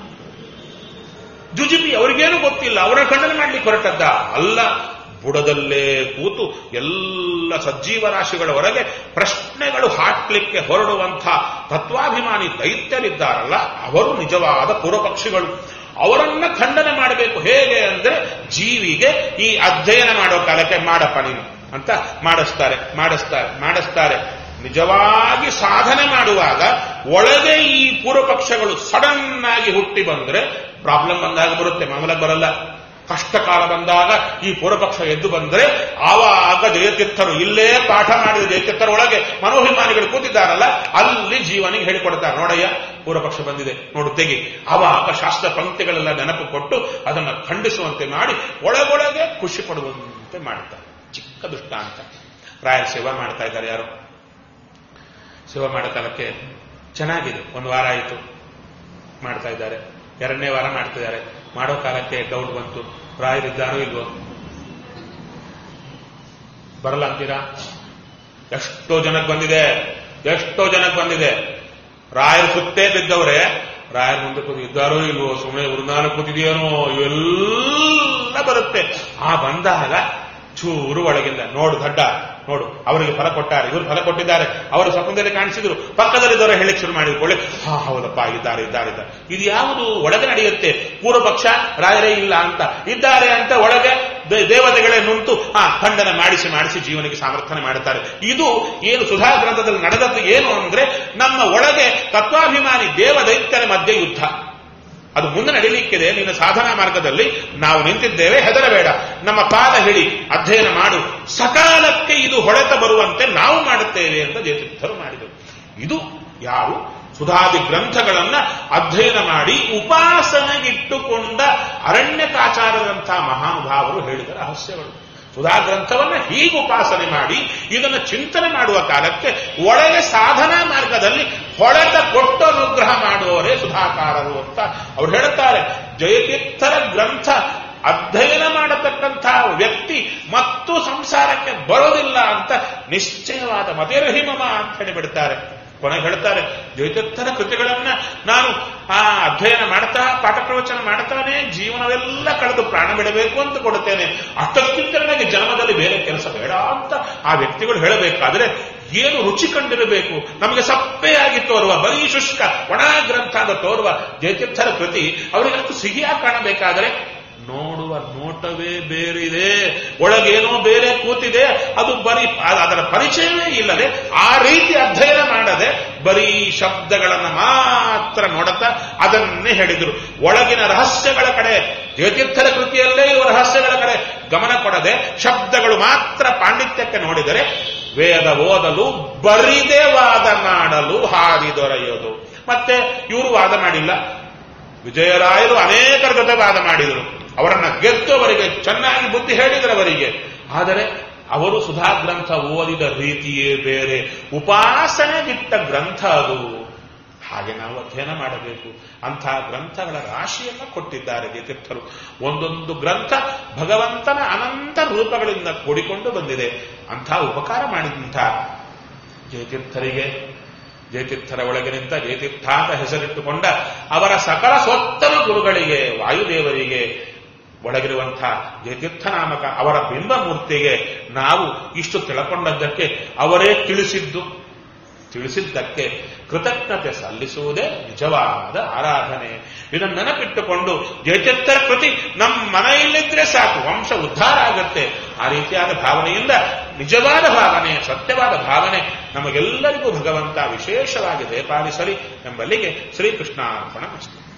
ಜುಜುಬಿ ಅವ್ರಿಗೇನು ಗೊತ್ತಿಲ್ಲ ಅವರ ಖಂಡನೆ ಮಾಡ್ಲಿಕ್ಕೆ ಹೊರಟದ್ದ ಅಲ್ಲ ಬುಡದಲ್ಲೇ ಕೂತು ಎಲ್ಲ ಸಜ್ಜೀವ ರಾಶಿಗಳ ಹೊರಗೆ ಪ್ರಶ್ನೆಗಳು ಹಾಕ್ಲಿಕ್ಕೆ ಹೊರಡುವಂಥ ತತ್ವಾಭಿಮಾನಿ ದೈತ್ಯರಿದ್ದಾರಲ್ಲ ಅವರು ನಿಜವಾದ ಪೂರ್ವಪಕ್ಷಿಗಳು ಅವರನ್ನ ಖಂಡನೆ ಮಾಡಬೇಕು ಹೇಗೆ ಅಂದ್ರೆ ಜೀವಿಗೆ ಈ ಅಧ್ಯಯನ ಮಾಡೋ ಕಾಲಕ್ಕೆ ಮಾಡಪ್ಪ ನೀನು ಅಂತ ಮಾಡಿಸ್ತಾರೆ ಮಾಡಿಸ್ತಾರೆ ಮಾಡಿಸ್ತಾರೆ ನಿಜವಾಗಿ ಸಾಧನೆ ಮಾಡುವಾಗ ಒಳಗೆ ಈ ಪೂರ್ವಪಕ್ಷಗಳು ಸಡನ್ ಆಗಿ ಹುಟ್ಟಿ ಬಂದ್ರೆ ಪ್ರಾಬ್ಲಮ್ ಬಂದಾಗ ಬರುತ್ತೆ ಮಾಮೂಲಾಗಿ ಬರಲ್ಲ ಕಷ್ಟ ಕಾಲ ಬಂದಾಗ ಈ ಪೂರ್ವಪಕ್ಷ ಎದ್ದು ಬಂದ್ರೆ ಆವಾಗ ಜಯತೀರ್ಥರು ಇಲ್ಲೇ ಪಾಠ ಮಾಡಿದ ಜಯತೀರ್ಥರ ಒಳಗೆ ಮನೋಭಿಮಾನಿಗಳು ಕೂತಿದ್ದಾರಲ್ಲ ಅಲ್ಲಿ ಜೀವನಿಗೆ ಹೇಳಿಕೊಡ್ತಾರೆ ನೋಡಯ್ಯ ಪೂರ್ವಪಕ್ಷ ಬಂದಿದೆ ನೋಡು ತೆಗಿ ಆವಾಗ ಶಾಸ್ತ್ರ ಪಂಕ್ತಿಗಳೆಲ್ಲ ನೆನಪು ಕೊಟ್ಟು ಅದನ್ನ ಖಂಡಿಸುವಂತೆ ಮಾಡಿ ಒಳಗೊಳಗೆ ಖುಷಿ ಪಡುವಂತೆ ಮಾಡ್ತಾರೆ ಚಿಕ್ಕ ದುಷ್ಟ ಅಂತ ರಾಯರ ಸೇವಾ ಮಾಡ್ತಾ ಇದ್ದಾರೆ ಯಾರು ಸೇವಾ ಮಾಡೋ ಕಾಲಕ್ಕೆ ಚೆನ್ನಾಗಿದೆ ಒಂದು ವಾರ ಆಯಿತು ಮಾಡ್ತಾ ಇದ್ದಾರೆ ಎರಡನೇ ವಾರ ಮಾಡ್ತಿದ್ದಾರೆ ಮಾಡೋ ಕಾಲಕ್ಕೆ ಡೌಟ್ ಬಂತು ರಾಯರಿದ್ದಾರೋ ಇಲ್ವೋ ಬರಲ್ಲ ಅಂತೀರಾ ಎಷ್ಟೋ ಜನಕ್ಕೆ ಬಂದಿದೆ ಎಷ್ಟೋ ಜನಕ್ಕೆ ಬಂದಿದೆ ರಾಯರು ಸುತ್ತೇ ಬಿದ್ದವ್ರೆ ರಾಯರ ಮುಂದೆ ಕೂತು ಇದ್ದಾರೋ ಇಲ್ವೋ ಸುಮ್ಮನೆ ವೃಂದಾನ ಕೂತಿದೆಯೇನೋ ಇವೆಲ್ಲ ಬರುತ್ತೆ ಆ ಬಂದಾಗ ಚೂರು ಒಳಗಿಂದ ನೋಡು ದಡ್ಡ ನೋಡು ಅವರಿಗೆ ಫಲ ಕೊಟ್ಟಾರೆ ಇವರು ಫಲ ಕೊಟ್ಟಿದ್ದಾರೆ ಅವರು ಸ್ವಪ್ನದಲ್ಲಿ ಕಾಣಿಸಿದ್ರು ಪಕ್ಕದಲ್ಲಿದ್ದವರು ಹೇಳಿಕ್ ಶುರು ಮಾಡಿಕೊಳ್ಳಿ ಹಾ ಹೌದಪ್ಪ ಇದ್ದಾರೆ ಇದ್ದಾರೆ ಇದ್ದಾರೆ ಇದು ಯಾವುದು ಒಳಗೆ ನಡೆಯುತ್ತೆ ಪೂರ್ವ ಪಕ್ಷ ರಾಯರೇ ಇಲ್ಲ ಅಂತ ಇದ್ದಾರೆ ಅಂತ ಒಳಗೆ ದೇ- ದೇವತೆಗಳೇ ನುಂಟು ಆ ಖಂಡನೆ ಮಾಡಿಸಿ ಮಾಡಿಸಿ ಜೀವನಿಗೆ ಸಮರ್ಥನೆ ಮಾಡುತ್ತಾರೆ ಇದು ಏನು ಸುಧಾ ಗ್ರಂಥದಲ್ಲಿ ನಡೆದದ್ದು ಏನು ಅಂದ್ರೆ ನಮ್ಮ ಒಳಗೆ ತತ್ವಾಭಿಮಾನಿ ದೇವ ದೈತ್ಯರ ಮಧ್ಯೆ ಯುದ್ಧ ಅದು ಮುಂದೆ ನಡೀಲಿಕ್ಕಿದೆ ನಿನ್ನ ಸಾಧನಾ ಮಾರ್ಗದಲ್ಲಿ ನಾವು ನಿಂತಿದ್ದೇವೆ ಹೆದರಬೇಡ ನಮ್ಮ ಪಾದ ಹಿಡಿ ಅಧ್ಯಯನ ಮಾಡು ಸಕಾಲಕ್ಕೆ ಇದು ಹೊಳೆತ ಬರುವಂತೆ ನಾವು ಮಾಡುತ್ತೇವೆ ಅಂತ ಜಯತೀರ್ಥರು ಮಾಡಿದರು ಇದು ಯಾರು ಸುಧಾದಿ ಗ್ರಂಥಗಳನ್ನ ಅಧ್ಯಯನ ಮಾಡಿ ಉಪಾಸನೆಗಿಟ್ಟುಕೊಂಡ ಅರಣ್ಯಕಾಚಾರದಂತಹ ಮಹಾನುಭಾವರು ಹೇಳಿದ ರಹಸ್ಯಗಳು ಸುಧಾ ಗ್ರಂಥವನ್ನ ಹೀಗೆ ಉಪಾಸನೆ ಮಾಡಿ ಇದನ್ನು ಚಿಂತನೆ ಮಾಡುವ ಕಾಲಕ್ಕೆ ಒಳಗೆ ಸಾಧನಾ ಮಾರ್ಗದಲ್ಲಿ ಹೊಳೆತ ಕೊಟ್ಟು ಅನುಗ್ರಹ ಮಾಡುವವರೇ ಸುಧಾಕಾರರು ಅಂತ ಅವ್ರು ಹೇಳುತ್ತಾರೆ ಜಯತೀರ್ಥರ ಗ್ರಂಥ ಅಧ್ಯಯನ ಮಾಡತಕ್ಕಂತಹ ವ್ಯಕ್ತಿ ಮತ್ತು ಸಂಸಾರಕ್ಕೆ ಬರೋದಿಲ್ಲ ಅಂತ ನಿಶ್ಚಯವಾದ ಮತಿರಹಿಮಮ ಅಂತ ಹೇಳಿಬಿಡ್ತಾರೆ ಕೊನೆಗೆ ಹೇಳ್ತಾರೆ ಜಯತೀರ್ಥರ ಕೃತಿಗಳನ್ನ ನಾನು ಆ ಅಧ್ಯಯನ ಮಾಡ್ತಾ ಪಾಠ ಪ್ರವಚನ ಮಾಡ್ತಾನೆ ಜೀವನವೆಲ್ಲ ಕಳೆದು ಪ್ರಾಣ ಬಿಡಬೇಕು ಅಂತ ಕೊಡುತ್ತೇನೆ ಅಷ್ಟಕ್ಕಿಂತ ನನಗೆ ಜನ್ಮದಲ್ಲಿ ಬೇರೆ ಕೆಲಸ ಬೇಡ ಅಂತ ಆ ವ್ಯಕ್ತಿಗಳು ಹೇಳಬೇಕಾದ್ರೆ ಏನು ರುಚಿ ಕಂಡಿರಬೇಕು ನಮಗೆ ಸಪ್ಪೆಯಾಗಿ ತೋರುವ ಬರೀ ಶುಷ್ಕ ಒಣ ಗ್ರಂಥ ಅಂತ ತೋರುವ ಜಯತೀರ್ಥರ ಕೃತಿ ಅವರಿಗಂತೂ ಸಿಹಿಯಾಗಿ ಕಾಣಬೇಕಾದರೆ ನೋಡುವ ನೋಟವೇ ಬೇರಿದೆ ಒಳಗೇನೋ ಬೇರೆ ಕೂತಿದೆ ಅದು ಬರೀ ಅ- ಅದರ ಪರಿಚಯವೇ ಇಲ್ಲದೆ ಆ ರೀತಿ ಅಧ್ಯಯನ ಮಾಡದೆ ಬರೀ ಶಬ್ದಗಳನ್ನು ಮಾತ್ರ ನೋಡುತ್ತಾ ಅದನ್ನೇ ಹೇಳಿದರು ಒಳಗಿನ ರಹಸ್ಯಗಳ ಕಡೆ ಜಯತೀರ್ಥರ ಕೃತಿಯಲ್ಲೇ ಇರುವ ರಹಸ್ಯಗಳ ಕಡೆ ಗಮನ ಕೊಡದೆ ಶಬ್ದಗಳು ಮಾತ್ರ ಪಾಂಡಿತ್ಯಕ್ಕೆ ನೋಡಿದರೆ ವೇದ ಓದಲು ಬರಿದೆ ವಾದ ಮಾಡಲು ಹಾದಿ ದೊರೆಯೋದು ಮತ್ತೆ ಇವರು ವಾದ ಮಾಡಿಲ್ಲ ವಿಜಯರಾಯರು ಅನೇಕರ ಜೊತೆ ವಾದ ಮಾಡಿದರು ಅವರನ್ನ ಗೆದ್ದು ಅವರಿಗೆ ಚೆನ್ನಾಗಿ ಬುದ್ಧಿ ಹೇಳಿದರು ಅವರಿಗೆ ಆದರೆ ಅವರು ಸುಧಾ ಗ್ರಂಥ ಓದಿದ ರೀತಿಯೇ ಬೇರೆ ಉಪಾಸನೆ ಬಿಟ್ಟ ಗ್ರಂಥ ಅದು ಹಾಗೆ ನಾವು ಅಧ್ಯಯನ ಮಾಡಬೇಕು ಅಂಥ ಗ್ರಂಥಗಳ ರಾಶಿಯನ್ನು ಕೊಟ್ಟಿದ್ದಾರೆ ಜಯತೀರ್ಥರು ಒಂದೊಂದು ಗ್ರಂಥ ಭಗವಂತನ ಅನಂತ ರೂಪಗಳಿಂದ ಕೂಡಿಕೊಂಡು ಬಂದಿದೆ ಅಂಥ ಉಪಕಾರ ಮಾಡಿದಂಥ ಜಯತೀರ್ಥರಿಗೆ ಜಯತೀರ್ಥರ ಒಳಗೆ ನಿಂತ ಜಯತೀರ್ಥ ಅಂತ ಹೆಸರಿಟ್ಟುಕೊಂಡ ಅವರ ಸಕಲ ಸ್ವತ್ತಮ ಗುರುಗಳಿಗೆ ವಾಯುದೇವರಿಗೆ ಒಳಗಿರುವಂಥ ಜಯತೀರ್ಥ ನಾಮಕ ಅವರ ಬಿಂಬಮೂರ್ತಿಗೆ ನಾವು ಇಷ್ಟು ತಿಳ್ಕೊಂಡದ್ದಕ್ಕೆ ಅವರೇ ತಿಳಿಸಿದ್ದು ತಿಳಿಸಿದ್ದಕ್ಕೆ ಕೃತಜ್ಞತೆ ಸಲ್ಲಿಸುವುದೇ ನಿಜವಾದ ಆರಾಧನೆ ಇದನ್ನು ನೆನಪಿಟ್ಟುಕೊಂಡು ಜಯತೀರ್ಥರ ಕೃತಿ ನಮ್ಮ ಮನೆಯಲ್ಲಿದ್ರೆ ಸಾಕು ವಂಶ ಉದ್ಧಾರ ಆಗತ್ತೆ ಆ ರೀತಿಯಾದ ಭಾವನೆಯಿಂದ ನಿಜವಾದ ಭಾವನೆ ಸತ್ಯವಾದ ಭಾವನೆ ನಮಗೆಲ್ಲರಿಗೂ ಭಗವಂತ ವಿಶೇಷವಾಗಿ ದಯಪಾಲಿಸಲಿ ಎಂಬಲ್ಲಿಗೆ ಶ್ರೀಕೃಷ್ಣಾರ್ಪಣ ಮಸ್ತು